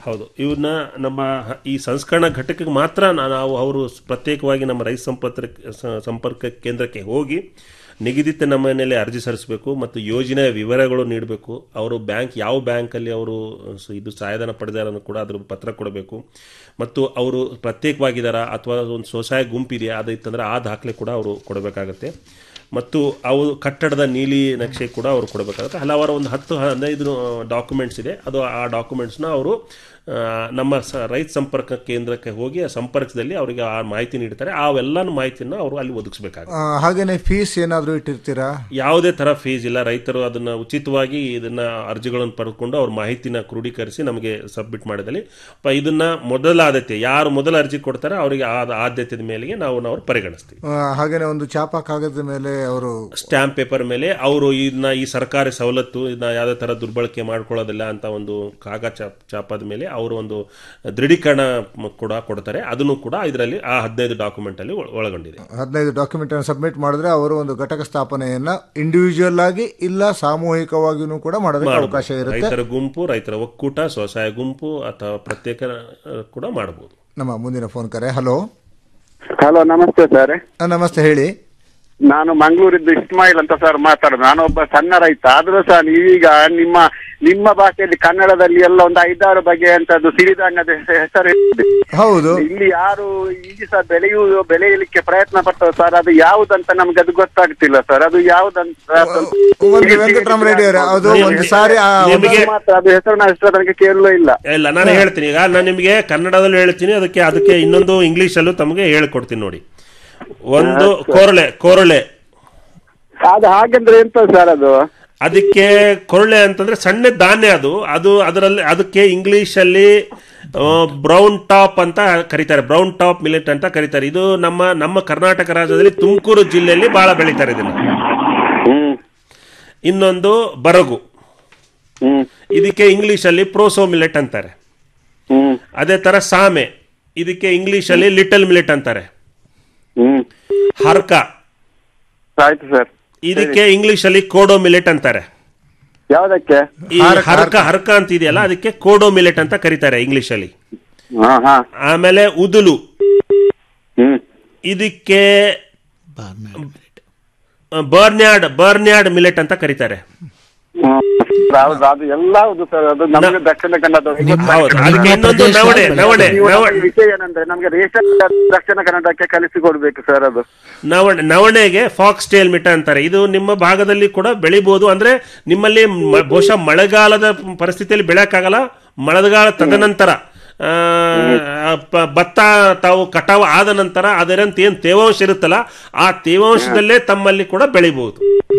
ಹೌದು ಇವನ್ನ ನಮ್ಮ ಹ- ಈ ಸಂಸ್ಕರಣಾ ಘಟಕಕ್ಕೆ ಮಾತ್ರ ನಾ- ನಾವು ಅವರು ಪ್ರತ್ಯೇಕವಾಗಿ ನಮ್ಮ ರೈತ ಸಂಪರ್ಕ ಸ- ಸಂಪರ್ಕ ಕೇಂದ್ರಕ್ಕೆ ಹೋಗಿ ನಿಗದಿತ ನಮೂನೆಯಲ್ಲಿ ಅರ್ಜಿ ಸಲ್ಲಿಸಬೇಕು ಮತ್ತು ಯೋಜನೆಯ ವಿವರಗಳು ನೀಡಬೇಕು ಅವರು ಬ್ಯಾಂಕ್ ಯಾವ ಬ್ಯಾಂಕಲ್ಲಿ ಅವರು ಸ- ಇದು ಸಹಾಯಧನ ಪಡೆದಾರನ್ನು ಕೂಡ ಅದ್ರ ಪತ್ರ ಕೊಡಬೇಕು ಮತ್ತು ಅವರು ಪ್ರತ್ಯೇಕವಾಗಿದ್ದಾರಾ ಅಥವಾ ಒಂದು ಸ್ವಸಹಾಯ ಗುಂಪಿದೆಯಾ ಅದಿತ್ತಂದ್ರೆ ಆ ದಾಖಲೆ ಕೂಡ ಅವರು ಕೊಡಬೇಕಾಗತ್ತೆ ಮತ್ತು ಅವು ಕಟ್ಟಡದ ನೀಲಿ ನಕ್ಷೆ ಕೂಡ ಅವರು ಕೊಡಬೇಕಾಗುತ್ತೆ ಹಲವಾರು ಒಂದು ಹತ್ತು ಹದಿನೈದು ಡಾಕ್ಯುಮೆಂಟ್ಸ್ ಇದೆ ಅದು ಆ ಡಾಕ್ಯುಮೆಂಟ್ಸ್ನ ಅವರು ಆ, ನಮ್ಮ ಸ ರೈತ ಸಂಪರ್ಕ ಕೇಂದ್ರಕ್ಕೆ ಹೋಗಿ ಆ ಸಂಪರ್ಕದಲ್ಲಿ ಅವರಿಗೆ ಆ ಮಾಹಿತಿ ನೀಡ್ತಾರೆ ಅವೆಲ್ಲ ಮಾಹಿತಿಯನ್ನು ಅವರು ಅಲ್ಲಿ ಒದಗಿಸ್ಬೇಕಾಗುತ್ತೆ ಆ, ಹಾಗೇನೆ ಫೀಸ್ ಏನಾದರೂ ಇಟ್ಟಿರ್ತೀರಾ ಯಾವುದೇ ತರ ಫೀಸ್ ಇಲ್ಲ ರೈತರು ಅದನ್ನ ಉಚಿತವಾಗಿ ಇದನ್ನ ಅರ್ಜಿಗಳನ್ನು ಪಡೆದುಕೊಂಡು ಅವ್ರ ಮಾಹಿತಿನ ಕ್ರೋಢೀಕರಿಸಿ ನಮಗೆ ಸಬ್ಮಿಟ್ ಮಾಡಿದಲ್ಲಿ ಪ- ಇದನ್ನ ಮೊದಲ ಆದ್ಯತೆ ಯಾರು ಮೊದಲ ಅರ್ಜಿ ಕೊಡ್ತಾರೆ ಅವರಿಗೆ ಆ ಆದ್ಯತೆ ಮೇಲೆಗೆ ನಾವು ನಾವು ಪರಿಗಣಿಸ್ತೀವಿ ಆ, ಹಾಗೇನೆ ಒಂದು ಚಾಪ ಕಾಗದದ ಮೇಲೆ ಅವರು ಸ್ಟ್ಯಾಂಪ್ ಪೇಪರ್ ಮೇಲೆ ಅವರು ಇದನ್ನ ಈ ಸರ್ಕಾರಿ ಸವಲತ್ತು ಇದನ್ನ ಯಾವುದೇ ತರ ದುರ್ಬಳಕೆ ಮಾಡ್ಕೊಳ್ಳೋದಿಲ್ಲ ಅಂತ ಒಂದು ಕಾಗ ಚಾಪ್ ಚಾಪದ ಮೇಲೆ ಅವರು ಒಂದು ದೃಢೀಕರಣ ಮ- ಕೂಡ ಕೊಡ್ತಾರೆ ಅದನ್ನು ಕೂಡ ಇದರಲ್ಲಿ ಆ ಹದಿನೈದು ಡಾಕ್ಯುಮೆಂಟ್ ಅಲ್ಲಿ ಒಳ- ಒಳಗೊಂಡಿದೆ ಹದಿನೈದು ಡಾಕ್ಯುಮೆಂಟ್ ಅನ್ನು ಸಬ್ಮಿಟ್ ಮಾಡಿದ್ರೆ ಅವರು ಒಂದು ಘಟಕ ಸ್ಥಾಪನೆಯನ್ನ ಇಂಡಿವಿಜುವಲ್ ಆಗಿ ಇಲ್ಲ ಸಾಮೂಹಿಕವಾಗಿಯೂ ಕೂಡ ಮಾಡೋದಕ್ಕೆ ಮಾಡ್ಬೋದು. ಅವಕಾಶ ಇರುತ್ತೆ ರೈತರ ಗುಂಪು ರೈತರ ಒಕ್ಕೂಟ ಸ್ವಸಹಾಯ ಗುಂಪು ಅಥವಾ ಪ್ರತ್ಯೇಕ ಆ, ಕೂಡ ಮಾಡಬಹುದು ನಮ್ಮ ಮುಂದಿನ ಫೋನ್ ಕರೆ ಹಲೋ ಹಲೋ ನಮಸ್ತೆ ಸರ್ ನಮಸ್ತೆ ಹೇಳಿ ನಾನು ಮಂಗಳೂರಿದ್ದು ಇಸ್ಮಾಯಿಲ್ ಅಂತ ಸರ್ ಮಾತಾಡೋದು ನಾನು ಒಬ್ಬ ಸಣ್ಣ ರೈತ ಆದ್ರೂ ಸಹ ನೀವೀಗ ನಿಮ್ಮ ನಿಮ್ಮ ಭಾಷೆಯಲ್ಲಿ ಕನ್ನಡದಲ್ಲಿ ಎಲ್ಲ ಒಂದು ಐದಾರು ಬಗೆಯಂತದ್ದು ಸಿರಿಧಾನ್ಯದ ಹೆಸ- ಹೆಸರು ಹೇಳಿದ್ರಿ. ಹೌದು ಇಲ್ಲಿ ಯಾರು ಈಗ ಸಹ ಬೆಳೆಯು ಬೆಳೆಯಲಿಕ್ಕೆ ಪ್ರಯತ್ನ ಪಡ್ತಾರೆ ಸರ್ ಅದು ಯಾವುದಂತ ನಮ್ಗೆ ಅದು ಗೊತ್ತಾಗ್ತಿಲ್ಲ ಸರ್ ಅದು ಯಾವುದಂತ ಒಂದು ವೆಂಕಟರಾಮರೆಡ್ಡಿ ಅವರೇ ಅದು ಒಂದು ಸಾರಿ ಆ ಒಂದು- ನಿಮಗೆ- ಮಾತ್ರ ಅದು ಹೆಸರಿನ ಹೆಸರು ನನಗೆ ಕೇಳಲೂ ಇಲ್ಲ ಇಲ್ಲ ನಾನು ಹೇಳ್ತೀನಿ ಈಗ ನಾನು ನಿಮಗೆ ಕನ್ನಡದಲ್ಲೂ ಹೇಳ್ತೀನಿ ಅದಕ್ಕೆ ಅದಕ್ಕೆ ಇನ್ನೊಂದು ಇಂಗ್ಲಿಷ್ ಅಲ್ಲೂ ತಮಗೆ ಹೇಳ್ಕೊಡ್ತೀನಿ ನೋಡಿ ಒಂದು ಕೊರಳೆ ಕೊರಳೆ ಅದು ಹಾಗಂದ್ರೆ ಎಂತ ಸರ್ ಅದು ಅದಕ್ಕೆ ಕೊರಳೆ ಅಂತಂದ್ರೆ ಸಣ್ಣ ಧಾನ್ಯ ಅದು ಅದು ಅದರಲ್ಲಿ ಅದಕ್ಕೆ ಇಂಗ್ಲಿಷ್ ಅಲ್ಲಿ ಬ್ರೌನ್ ಟಾಪ್ ಅಂತ ಕರೀತಾರೆ ಬ್ರೌನ್ ಟಾಪ್ ಮಿಲೆಟ್ ಅಂತ ಕರೀತಾರೆ ಇದು ನಮ್ಮ ನಮ್ಮ ಕರ್ನಾಟಕ ರಾಜ್ಯದಲ್ಲಿ ತುಮಕೂರು ಜಿಲ್ಲೆಯಲ್ಲಿ ಬಹಳ ಬೆಳೀತಾರೆ ಇದನ್ನ ಇನ್ನೊಂದು ಬರಗು ಇದಕ್ಕೆ ಇಂಗ್ಲಿಷ್ ಅಲ್ಲಿ ಪ್ರೋಸೋ ಮಿಲೆಟ್ ಅಂತಾರೆ ಅದೇ ತರ ಸಾಮೆ ಇದಕ್ಕೆ ಇಂಗ್ಲಿಷ್ ಅಲ್ಲಿ ಲಿಟಲ್ ಮಿಲೆಟ್ ಅಂತಾರೆ ಹರ್ಕ ಆಯ್ತು ಸರ್ ಇದಕ್ಕೆ ಇಂಗ್ಲಿಷ್ ಅಲ್ಲಿ ಕೋಡೋ ಮಿಲೆಟ್ ಅಂತಾರೆ ಯಾವ್ದಕ್ಕೆ ಈ ಹರ್ಕ ಹರ್ಕ ಅಂತ ಇದೆಯಲ್ಲ ಅದಕ್ಕೆ ಕೋಡೋ ಮಿಲೆಟ್ ಅಂತ ಕರೀತಾರೆ ಇಂಗ್ಲಿಷ್ ಅಲ್ಲಿ ಹಾ ಹಾ ಆಮೇಲೆ ಉದುಲು ಇದಕ್ಕೆ ಬರ್ನ್ಯಾರ್ಡ್ ಬರ್ನ್ಯಾರ್ಡ್ ಮಿಲೆಟ್ ಅಂತ ಕರೀತಾರೆ ಹೌದು ಅದು ಎಲ್ಲ ಹೌದು ಸರ್ ಅದು ನಮಗೆ ದಕ್ಷಿಣ ಕನ್ನಡ ಹೌದು ಅದಕ್ಕೆ ಇನ್ನೊಂದು ನವಣೆ ನವಣೆ ನವಣೆ ವಿಷಯ ಏನಂದ್ರೆ ನಮ್ಗೆ ರೇಷನ್ ದಕ್ಷಿಣ ಕನ್ನಡಕ್ಕೆ ಕಲಿಸಿಕೊಡ್ಬೇಕು ಸರ್ ಅದು ನವಣೆ ನವಣೆಗೆ ಫಾಕ್ಸ್ ಟೇಲ್ ಮಿಟ ಅಂತಾರೆ ಇದು ನಿಮ್ಮ ಭಾಗದಲ್ಲಿ ಕೂಡ ಬೆಳಿಬಹುದು ಅಂದ್ರೆ ನಿಮ್ಮಲ್ಲಿ ಮ- ಬಹುಶಃ ಮಳೆಗಾಲದ ಪರಿಸ್ಥಿತಿಯಲ್ಲಿ ಬೆಳೆಯಕ್ಕಾಗಲ್ಲ ಮಳೆಗಾಲ ತದನಂತರ ಆ, ಪ- ಭತ್ತ ತಾವು ಕಟಾವು ಆದ ನಂತರ ಅದರಂತ ಏನ್ ತೇವಾಂಶ ಇರುತ್ತಲ್ಲ ಆ ತೇವಾಂಶದಲ್ಲೇ ತಮ್ಮಲ್ಲಿ ಕೂಡ ಬೆಳಿಬಹುದು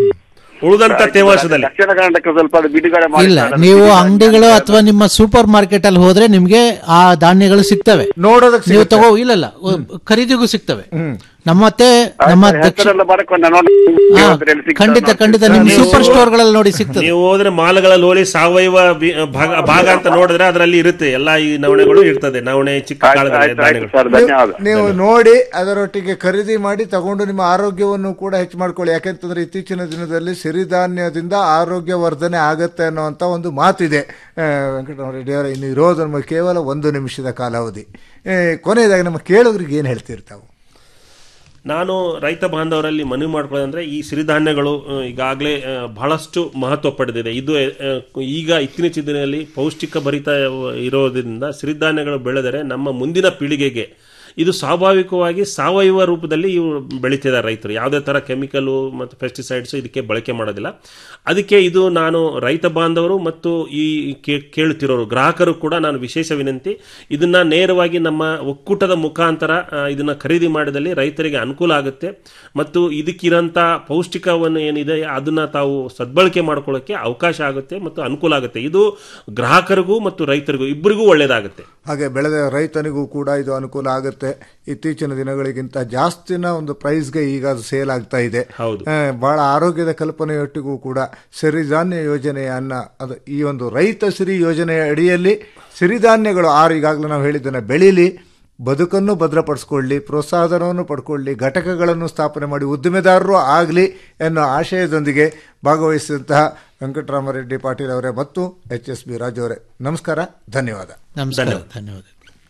ಉಳಿದಂತ ತೇವಾಂಶದಲ್ಲಿ ದಕ್ಷಿಣ ಕನ್ನಡಕ್ಕೆ ಸ್ವಲ್ಪ ಅದು ಬಿಡುಗಡೆ ಮಾಡಿ ಇಲ್ಲ ಸರ್ ಅದು ನೀವು ಬಿಡುಗಡೆ ಅಂಗಡಿಗಳು ಅಥವಾ ನಿಮ್ಮ ಸೂಪರ್ ಮಾರ್ಕೆಟ್ ಅಲ್ಲಿ ಹೋದ್ರೆ ನಿಮ್ಗೆ ಆ ಧಾನ್ಯಗಳು ಸಿಗ್ತವೆ ನೋಡೋದಕ್ಕೆ ನೀವು ಸಿಗುತ್ತೆ. ತಗೋ ಇಲ್ಲ ಇಲ್ಲ ಖರೀದಿಗೂ ಸಿಗ್ತವೆ ನಮ್ಮತ್ತೆ ನಮ್ಮ ಆಯ್ತು, ದಕ್ಷಿಣ ಹೆಸರೆಲ್ಲ ಬರ್ಕೊಂಡು ನೋಡಿ ಹಾ, ಅದ್ರಲ್ಲಿ ಸಿಗ್ತದೆ ಖಂಡಿತ ನೋಡಿ. ಖಂಡಿತ ನಿಮ್ ನೀವು- ಸೂಪರ್ ಸ್ಟೋರ್ಗಳಲ್ಲಿ ನೋಡಿ ಸಿಗ್ತದೆ ನೀವು ಹೋದ್ರೆ ಮಾಲ್ಗಳಲ್ಲಿ ಹೋಗಿ ಸಾವಯವ ಬಿ- ಭಾಗ ಭಾಗ ಅಂತ ನೋಡಿದ್ರೆ ಅದರಲ್ಲಿ ಇರುತ್ತೆ ಎಲ್ಲಾ ಈ ನವಣೆಗಳು ಇರ್ತದೆ ನವಣೆ ಚಿಕ್ಕ ಕಾಳುಗಳು ಆಯ್ತು, ಆಯ್ತು ಧಾನ್ಯಗಳು ಸರ್ ಧನ್ಯವಾದ ನೀವು ನೋಡಿ ಅದರೊಟ್ಟಿಗೆ ಖರೀದಿ ಮಾಡಿ ತಗೊಂಡು ನಿಮ್ಮ ಆರೋಗ್ಯವನ್ನು ಕೂಡ ಹೆಚ್ಚು ಮಾಡ್ಕೊಳ್ಳಿ ಯಾಕೆಂತಂದ್ರೆ ಇತ್ತೀಚಿನ ದಿನದಲ್ಲಿ ಸಿರಿಧಾನ್ಯದಿಂದ ಆರೋಗ್ಯ ವರ್ಧನೆ ಆಗತ್ತೆ ಅನ್ನುವಂಥ ಒಂದು ಮಾತಿದೆ ಆ, ವೆಂಕಟರಾಮರೆಡ್ಡಿ ಅವರ ಇನ್ನು ಇರೋದು ನಮಗೆ ಕೇವಲ ಒಂದು ನಿಮಿಷದ ಕಾಲಾವಧಿ ಏ, ಕೊನೆಯದಾಗಿ ನಮ್ಮ ಕೇಳೋರಿಗೆ ಏನು ಹೇಳ್ತಿರ್ತಾವೆ ನಾನು ರೈತ ಬಾಂಧವರಲ್ಲಿ ಮನವಿ ಮಾಡ್ಕೊಳ್ಳೋದಂದ್ರೆ ಈ ಸಿರಿಧಾನ್ಯಗಳು ಈಗಾಗಲೇ ಬಹಳಷ್ಟು ಮಹತ್ವ ಪಡೆದಿದೆ ಇದು ಆ, ಈಗ ಇತ್ತೀಚಿನ ದಿನದಲ್ಲಿ ಪೌಷ್ಟಿಕ ಭರಿತ ಇರೋದ್ರಿಂದ ಸಿರಿಧಾನ್ಯಗಳು ಬೆಳೆದರೆ ನಮ್ಮ ಮುಂದಿನ ಪೀಳಿಗೆಗೆ ಇದು ಸ್ವಾಭಾವಿಕವಾಗಿ ಸಾವಯವ ರೂಪದಲ್ಲಿ ಇವು ಬೆಳೀತಿದ್ದಾರೆ ರೈತರು ಯಾವುದೇ ಥರ ಕೆಮಿಕಲು ಮತ್ತು ಪೆಸ್ಟಿಸೈಡ್ಸ್ ಇದಕ್ಕೆ ಬಳಕೆ ಮಾಡೋದಿಲ್ಲ ಅದಕ್ಕೆ ಇದು ನಾನು ರೈತ ಬಾಂಧವರು ಮತ್ತು ಈ ಕೇ- ಕೇಳುತ್ತಿರೋರು ಗ್ರಾಹಕರು ಕೂಡ ನಾನು ವಿಶೇಷ ವಿನಂತಿ ಇದನ್ನ ನೇರವಾಗಿ ನಮ್ಮ ಒಕ್ಕೂಟದ ಮುಖಾಂತರ ಆ, ಇದನ್ನ ಖರೀದಿ ಮಾಡಿದಲ್ಲಿ ರೈತರಿಗೆ ಅನುಕೂಲ ಆಗುತ್ತೆ ಮತ್ತು ಇದಕ್ಕಿರೋಂಥ ಪೌಷ್ಟಿಕವನ್ನು ಏನಿದೆ ಅದನ್ನ ತಾವು ಸದ್ಬಳಕೆ ಮಾಡ್ಕೊಳ್ಳೋಕ್ಕೆ ಅವಕಾಶ ಆಗುತ್ತೆ ಮತ್ತು ಅನುಕೂಲ ಆಗುತ್ತೆ ಇದು ಗ್ರಾಹಕರಿಗೂ ಮತ್ತು ರೈತರಿಗೂ ಇಬ್ಬರಿಗೂ ಒಳ್ಳೆಯದಾಗುತ್ತೆ ಹಾಗೆ ಬೆಳೆದ ರೈತನಿಗೂ ಕೂಡ ಇದು ಅನುಕೂಲ ಆಗುತ್ತೆ ಇತ್ತೀಚಿನ ದಿನಗಳಿಗಿಂತ ಜಾಸ್ತಿನ ಒಂದು ಪ್ರೈಸ್ಗೆ ಈಗ ಅದು ಸೇಲ್ ಆಗ್ತಾ ಇದೆ ಹೌದು. ಆ, ಬಹಳ ಆರೋಗ್ಯದ ಕಲ್ಪನೆಯೊಟ್ಟಿಗೂ ಕೂಡ ಸಿರಿಧಾನ್ಯ ಯೋಜನೆಯನ್ನ ಅದು ಈ ಒಂದು ರೈತ ಸಿರಿ ಯೋಜನೆಯ ಅಡಿಯಲ್ಲಿ ಸಿರಿಧಾನ್ಯಗಳು ಆರು ಈಗಾಗಲೇ ನಾವು ಹೇಳಿದ್ದನ್ನ ಬೆಳೀಲಿ ಬದುಕನ್ನು ಭದ್ರಪಡಿಸ್ಕೊಳ್ಳಿ ಪ್ರೋತ್ಸಾಹಧನವನ್ನು ಪಡ್ಕೊಳ್ಳಿ ಘಟಕಗಳನ್ನು ಸ್ಥಾಪನೆ ಮಾಡಿ ಉದ್ದಿಮೆದಾರರು ಆಗಲಿ ಎನ್ನುವ ಆಶಯದೊಂದಿಗೆ ಭಾಗವಹಿಸಿದಂತಹ ವೆಂಕಟರಾಮರೆಡ್ಡಿ ಪಾಟೀಲ್ ಅವರೇ ಮತ್ತು ಎಚ್ ಎಸ್ ಬಿ ರಾಜು ಅವರೇ ನಮಸ್ಕಾರ ಧನ್ಯವಾದ ನಮಸ್ಕಾರ ಧನ್ಯವಾದ. ಧನ್ಯವಾದ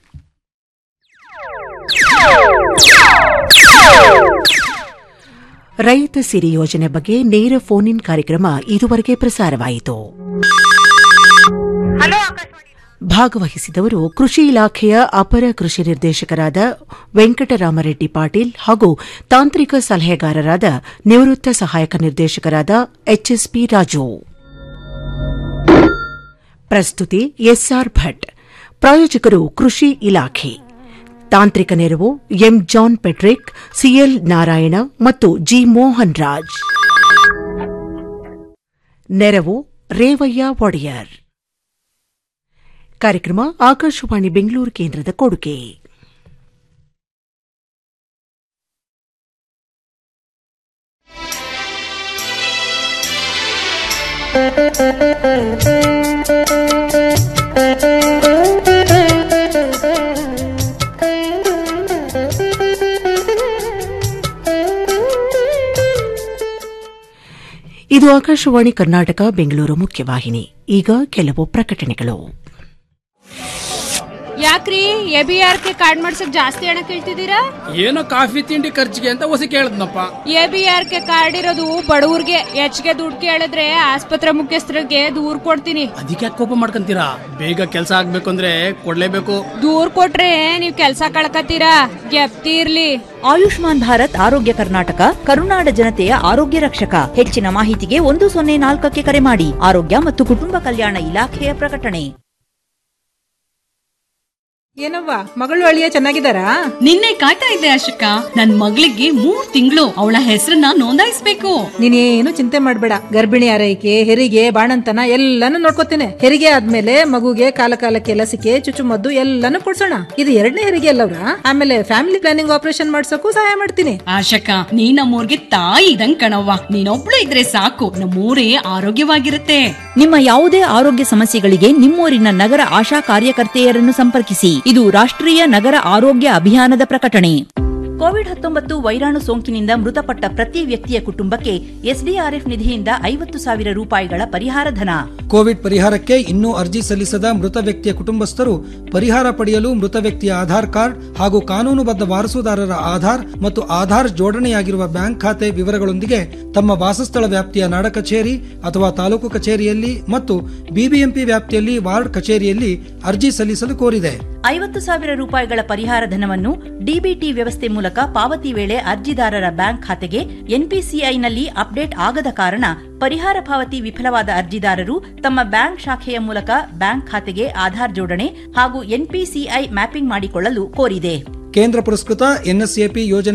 ರೈತ ಸಿರಿ ಯೋಜನೆ ಬಗ್ಗೆ ನೇರ ಫೋನ್ ಇನ್ ಕಾರ್ಯಕ್ರಮ ಇದುವರೆಗೆ ಪ್ರಸಾರವಾಯಿತು ಭಾಗವಹಿಸಿದವರು ಕೃಷಿ ಇಲಾಖೆಯ ಅಪರ ಕೃಷಿ ನಿರ್ದೇಶಕರಾದ ವೆಂಕಟರಾಮರೆಡ್ಡಿ ಪಾಟೀಲ್ ಹಾಗೂ ತಾಂತ್ರಿಕ ಸಲಹೆಗಾರರಾದ ನಿವೃತ್ತ ಸಹಾಯಕ ನಿರ್ದೇಶಕರಾದ ಎಚ್ಎಸ್ಪಿ ರಾಜು ಪ್ರಸ್ತುತಿ ಎಸ್ಆರ್ ಭಟ್ ಪ್ರಾಯೋಜಕರು ಕೃಷಿ ಇಲಾಖೆ ತಾಂತ್ರಿಕ ನೆರವು M John Patrick CL Narayana ಮತ್ತು ಜಿ ಮೋಹನ್ ರಾಜ್ ನೆರವು ರೇವಯ್ಯ ಒಡೆಯರ್ ಕಾರ್ಯಕ್ರಮ ಆಕಾಶವಾಣಿ ಬೆಂಗಳೂರು ಕೇಂದ್ರದ ಕೊಡುಗೆ ಇದು ಆಕಾಶವಾಣಿ ಕರ್ನಾಟಕ ಬೆಂಗಳೂರು ಮುಖ್ಯವಾಹಿನಿ ಈಗ ಕೆಲವು ಪ್ರಕಟಣೆಗಳು ಯಾಕ್ರಿ A B R K card ಮಾಡ್ಸಕ್ ಜಾಸ್ತಿ ಹಣ ಕೇಳ್ತಿದ್ದೀರಾ ಏನೋ ಕಾಫಿ ತಿಂಡಿ ಖರ್ಚಿಗೆ ಅಂತ ಹೊಸ ಕೇಳದ್ನಪ್ಪ A B R K card ಇರೋದು ಬಡವ್ರಿಗೆ ಹೆಚ್ಚಿಗೆ ದುಡ್ಡು ಕೇಳಿದ್ರೆ ಆಸ್ಪತ್ರೆ ಮುಖ್ಯಸ್ಥರಿಗೆ ದೂರ್ ಕೊಡ್ತೀನಿ ಅದಕ್ಕೆ ಯಾಕೆ ಕೋಪ ಮಾಡ್ಕೊಂತೀರಾ ಬೇಗ ಕೆಲಸ ಆಗ್ಬೇಕು ಅಂದ್ರೆ ಕೊಡ್ಲೇಬೇಕು ದೂರ್ ಕೊಟ್ರೆ ನೀವ್ ಕೆಲ್ಸ ಕಳ್ಕತ್ತೀರಾ ಗೆಪ್ತಿರ್ಲಿ ಆಯುಷ್ಮಾನ್ ಭಾರತ್ ಆರೋಗ್ಯ ಕರ್ನಾಟಕ ಕರುನಾಡ ಜನತೆಯ ಆರೋಗ್ಯ ರಕ್ಷಕ ಹೆಚ್ಚಿನ ಮಾಹಿತಿಗೆ ಒಂದು ಸೊನ್ನೆ ನಾಲ್ಕಕ್ಕೆ ಕರೆ ಮಾಡಿ ಆರೋಗ್ಯ ಮತ್ತು ಕುಟುಂಬ ಕಲ್ಯಾಣ ಇಲಾಖೆಯ ಪ್ರಕಟಣೆ ಏನವ್ವ ಮಗಳು ಅಳಿಯ ಚೆನ್ನಾಗಿದ್ದಾರಾ ನಿನ್ನೆ ಕಾಯ್ತಾ ಇದ್ದೆ ಅಶೋಕ ನನ್ ಮಗಳಿಗೆ ಮೂರ್ ತಿಂಗಳು ಅವಳ ಹೆಸರನ್ನ ನೋಂದಾಯಿಸ್ಬೇಕು ನೀನೇನು ಚಿಂತೆ ಮಾಡ್ಬೇಡ ಗರ್ಭಿಣಿ ಆರೈಕೆ ಹೆರಿಗೆ ಬಾಣಂತನ ಎಲ್ಲಾನು ನೋಡ್ಕೋತೇನೆ ಹೆರಿಗೆ ಆದ್ಮೇಲೆ ಮಗುಗೆ ಕಾಲ ಕಾಲಕ್ಕೆ ಲಸಿಕೆ ಚುಚ್ಚುಮದ್ದು ಎಲ್ಲಾನು ಕೊಡ್ಸೋಣ ಇದು ಎರಡನೇ ಹೆರಿಗೆ ಅಲ್ಲವ್ರ ಆಮೇಲೆ ಫ್ಯಾಮಿಲಿ ಪ್ಲಾನಿಂಗ್ ಆಪರೇಷನ್ ಮಾಡ್ಸೋಕು ಸಹಾಯ ಮಾಡ್ತೀನಿ ಆಶಕ ನೀ ನಮ್ಮೂರ್ಗೆ ತಾಯಿ ಇದಂಗ್ ಕಣವ್ವ ನೀನೊಬ್ಳು ಇದ್ರೆ ಸಾಕು ನಮ್ಮೂರೇ ಆರೋಗ್ಯವಾಗಿರುತ್ತೆ ನಿಮ್ಮ ಯಾವುದೇ ಆರೋಗ್ಯ ಸಮಸ್ಯೆಗಳಿಗೆ ನಿಮ್ಮೂರಿನ ನಗರ ಆಶಾ ಕಾರ್ಯಕರ್ತೆಯರನ್ನು ಸಂಪರ್ಕಿಸಿ ಇದು ರಾಷ್ಟ್ರೀಯ ನಗರ ಆರೋಗ್ಯ ಅಭಿಯಾನದ ಪ್ರಕಟಣೆ ಕೋವಿಡ್ ಹತ್ತೊಂಬತ್ತು ವೈರಾಣು ಸೋಂಕಿನಿಂದ ಮೃತಪಟ್ಟ ಪ್ರತಿ ವ್ಯಕ್ತಿಯ ಕುಟುಂಬಕ್ಕೆ ಎಸ್ಡಿಆರ್ಎಫ್ ನಿಧಿಯಿಂದ ಐವತ್ತು ಸಾವಿರ ರೂಪಾಯಿಗಳ ಪರಿಹಾರ ಧನ ಕೋವಿಡ್ ಪರಿಹಾರಕ್ಕೆ ಇನ್ನೂ ಅರ್ಜಿ ಸಲ್ಲಿಸದ ಮೃತ ವ್ಯಕ್ತಿಯ ಕುಟುಂಬಸ್ಥರು ಪರಿಹಾರ ಪಡೆಯಲು ಮೃತ ವ್ಯಕ್ತಿಯ ಆಧಾರ್ ಕಾರ್ಡ್ ಹಾಗೂ ಕಾನೂನುಬದ್ಧ ವಾರಸುದಾರರ ಆಧಾರ್ ಮತ್ತು ಆಧಾರ್ ಜೋಡಣೆಯಾಗಿರುವ ಬ್ಯಾಂಕ್ ಖಾತೆ ವಿವರಗಳೊಂದಿಗೆ ತಮ್ಮ ವಾಸಸ್ಥಳ ವ್ಯಾಪ್ತಿಯ ನಾಡ ಕಚೇರಿ ಅಥವಾ ತಾಲೂಕು ಕಚೇರಿಯಲ್ಲಿ ಮತ್ತು ಬಿಬಿಎಂಪಿ ವ್ಯಾಪ್ತಿಯಲ್ಲಿ ವಾರ್ಡ್ ಕಚೇರಿಯಲ್ಲಿ ಅರ್ಜಿ ಸಲ್ಲಿಸಲು ಕೋರಿದೆ ಐವತ್ತು ಸಾವಿರ ರೂಪಾಯಿಗಳ ಪರಿಹಾರ ಧನವನ್ನು ಡಿಬಿಟಿ ವ್ಯವಸ್ಥೆ ಮೂಲಕ ಪಾವತಿ ವೇಳೆ ಅರ್ಜಿದಾರರ ಬ್ಯಾಂಕ್ ಖಾತೆಗೆ ಎನ್ಪಿಸಿಐನಲ್ಲಿ ಅಪ್ಡೇಟ್ ಆಗದ ಕಾರಣ ಪರಿಹಾರ ಪಾವತಿ ವಿಫಲವಾದ ಅರ್ಜಿದಾರರು ತಮ್ಮ ಬ್ಯಾಂಕ್ ಶಾಖೆಯ ಮೂಲಕ ಬ್ಯಾಂಕ್ ಖಾತೆಗೆ ಆಧಾರ್ ಜೋಡಣೆ ಹಾಗೂ ಎನ್ಪಿಸಿಐ ಮ್ಯಾಪಿಂಗ್ ಮಾಡಿಕೊಳ್ಳಲು ಕೋರಿದೆ ಕೇಂದ್ರ ಪುರಸ್ಕೃತ ಎನ್ಎಸ್ಎಪಿ ಯೋಜನೆ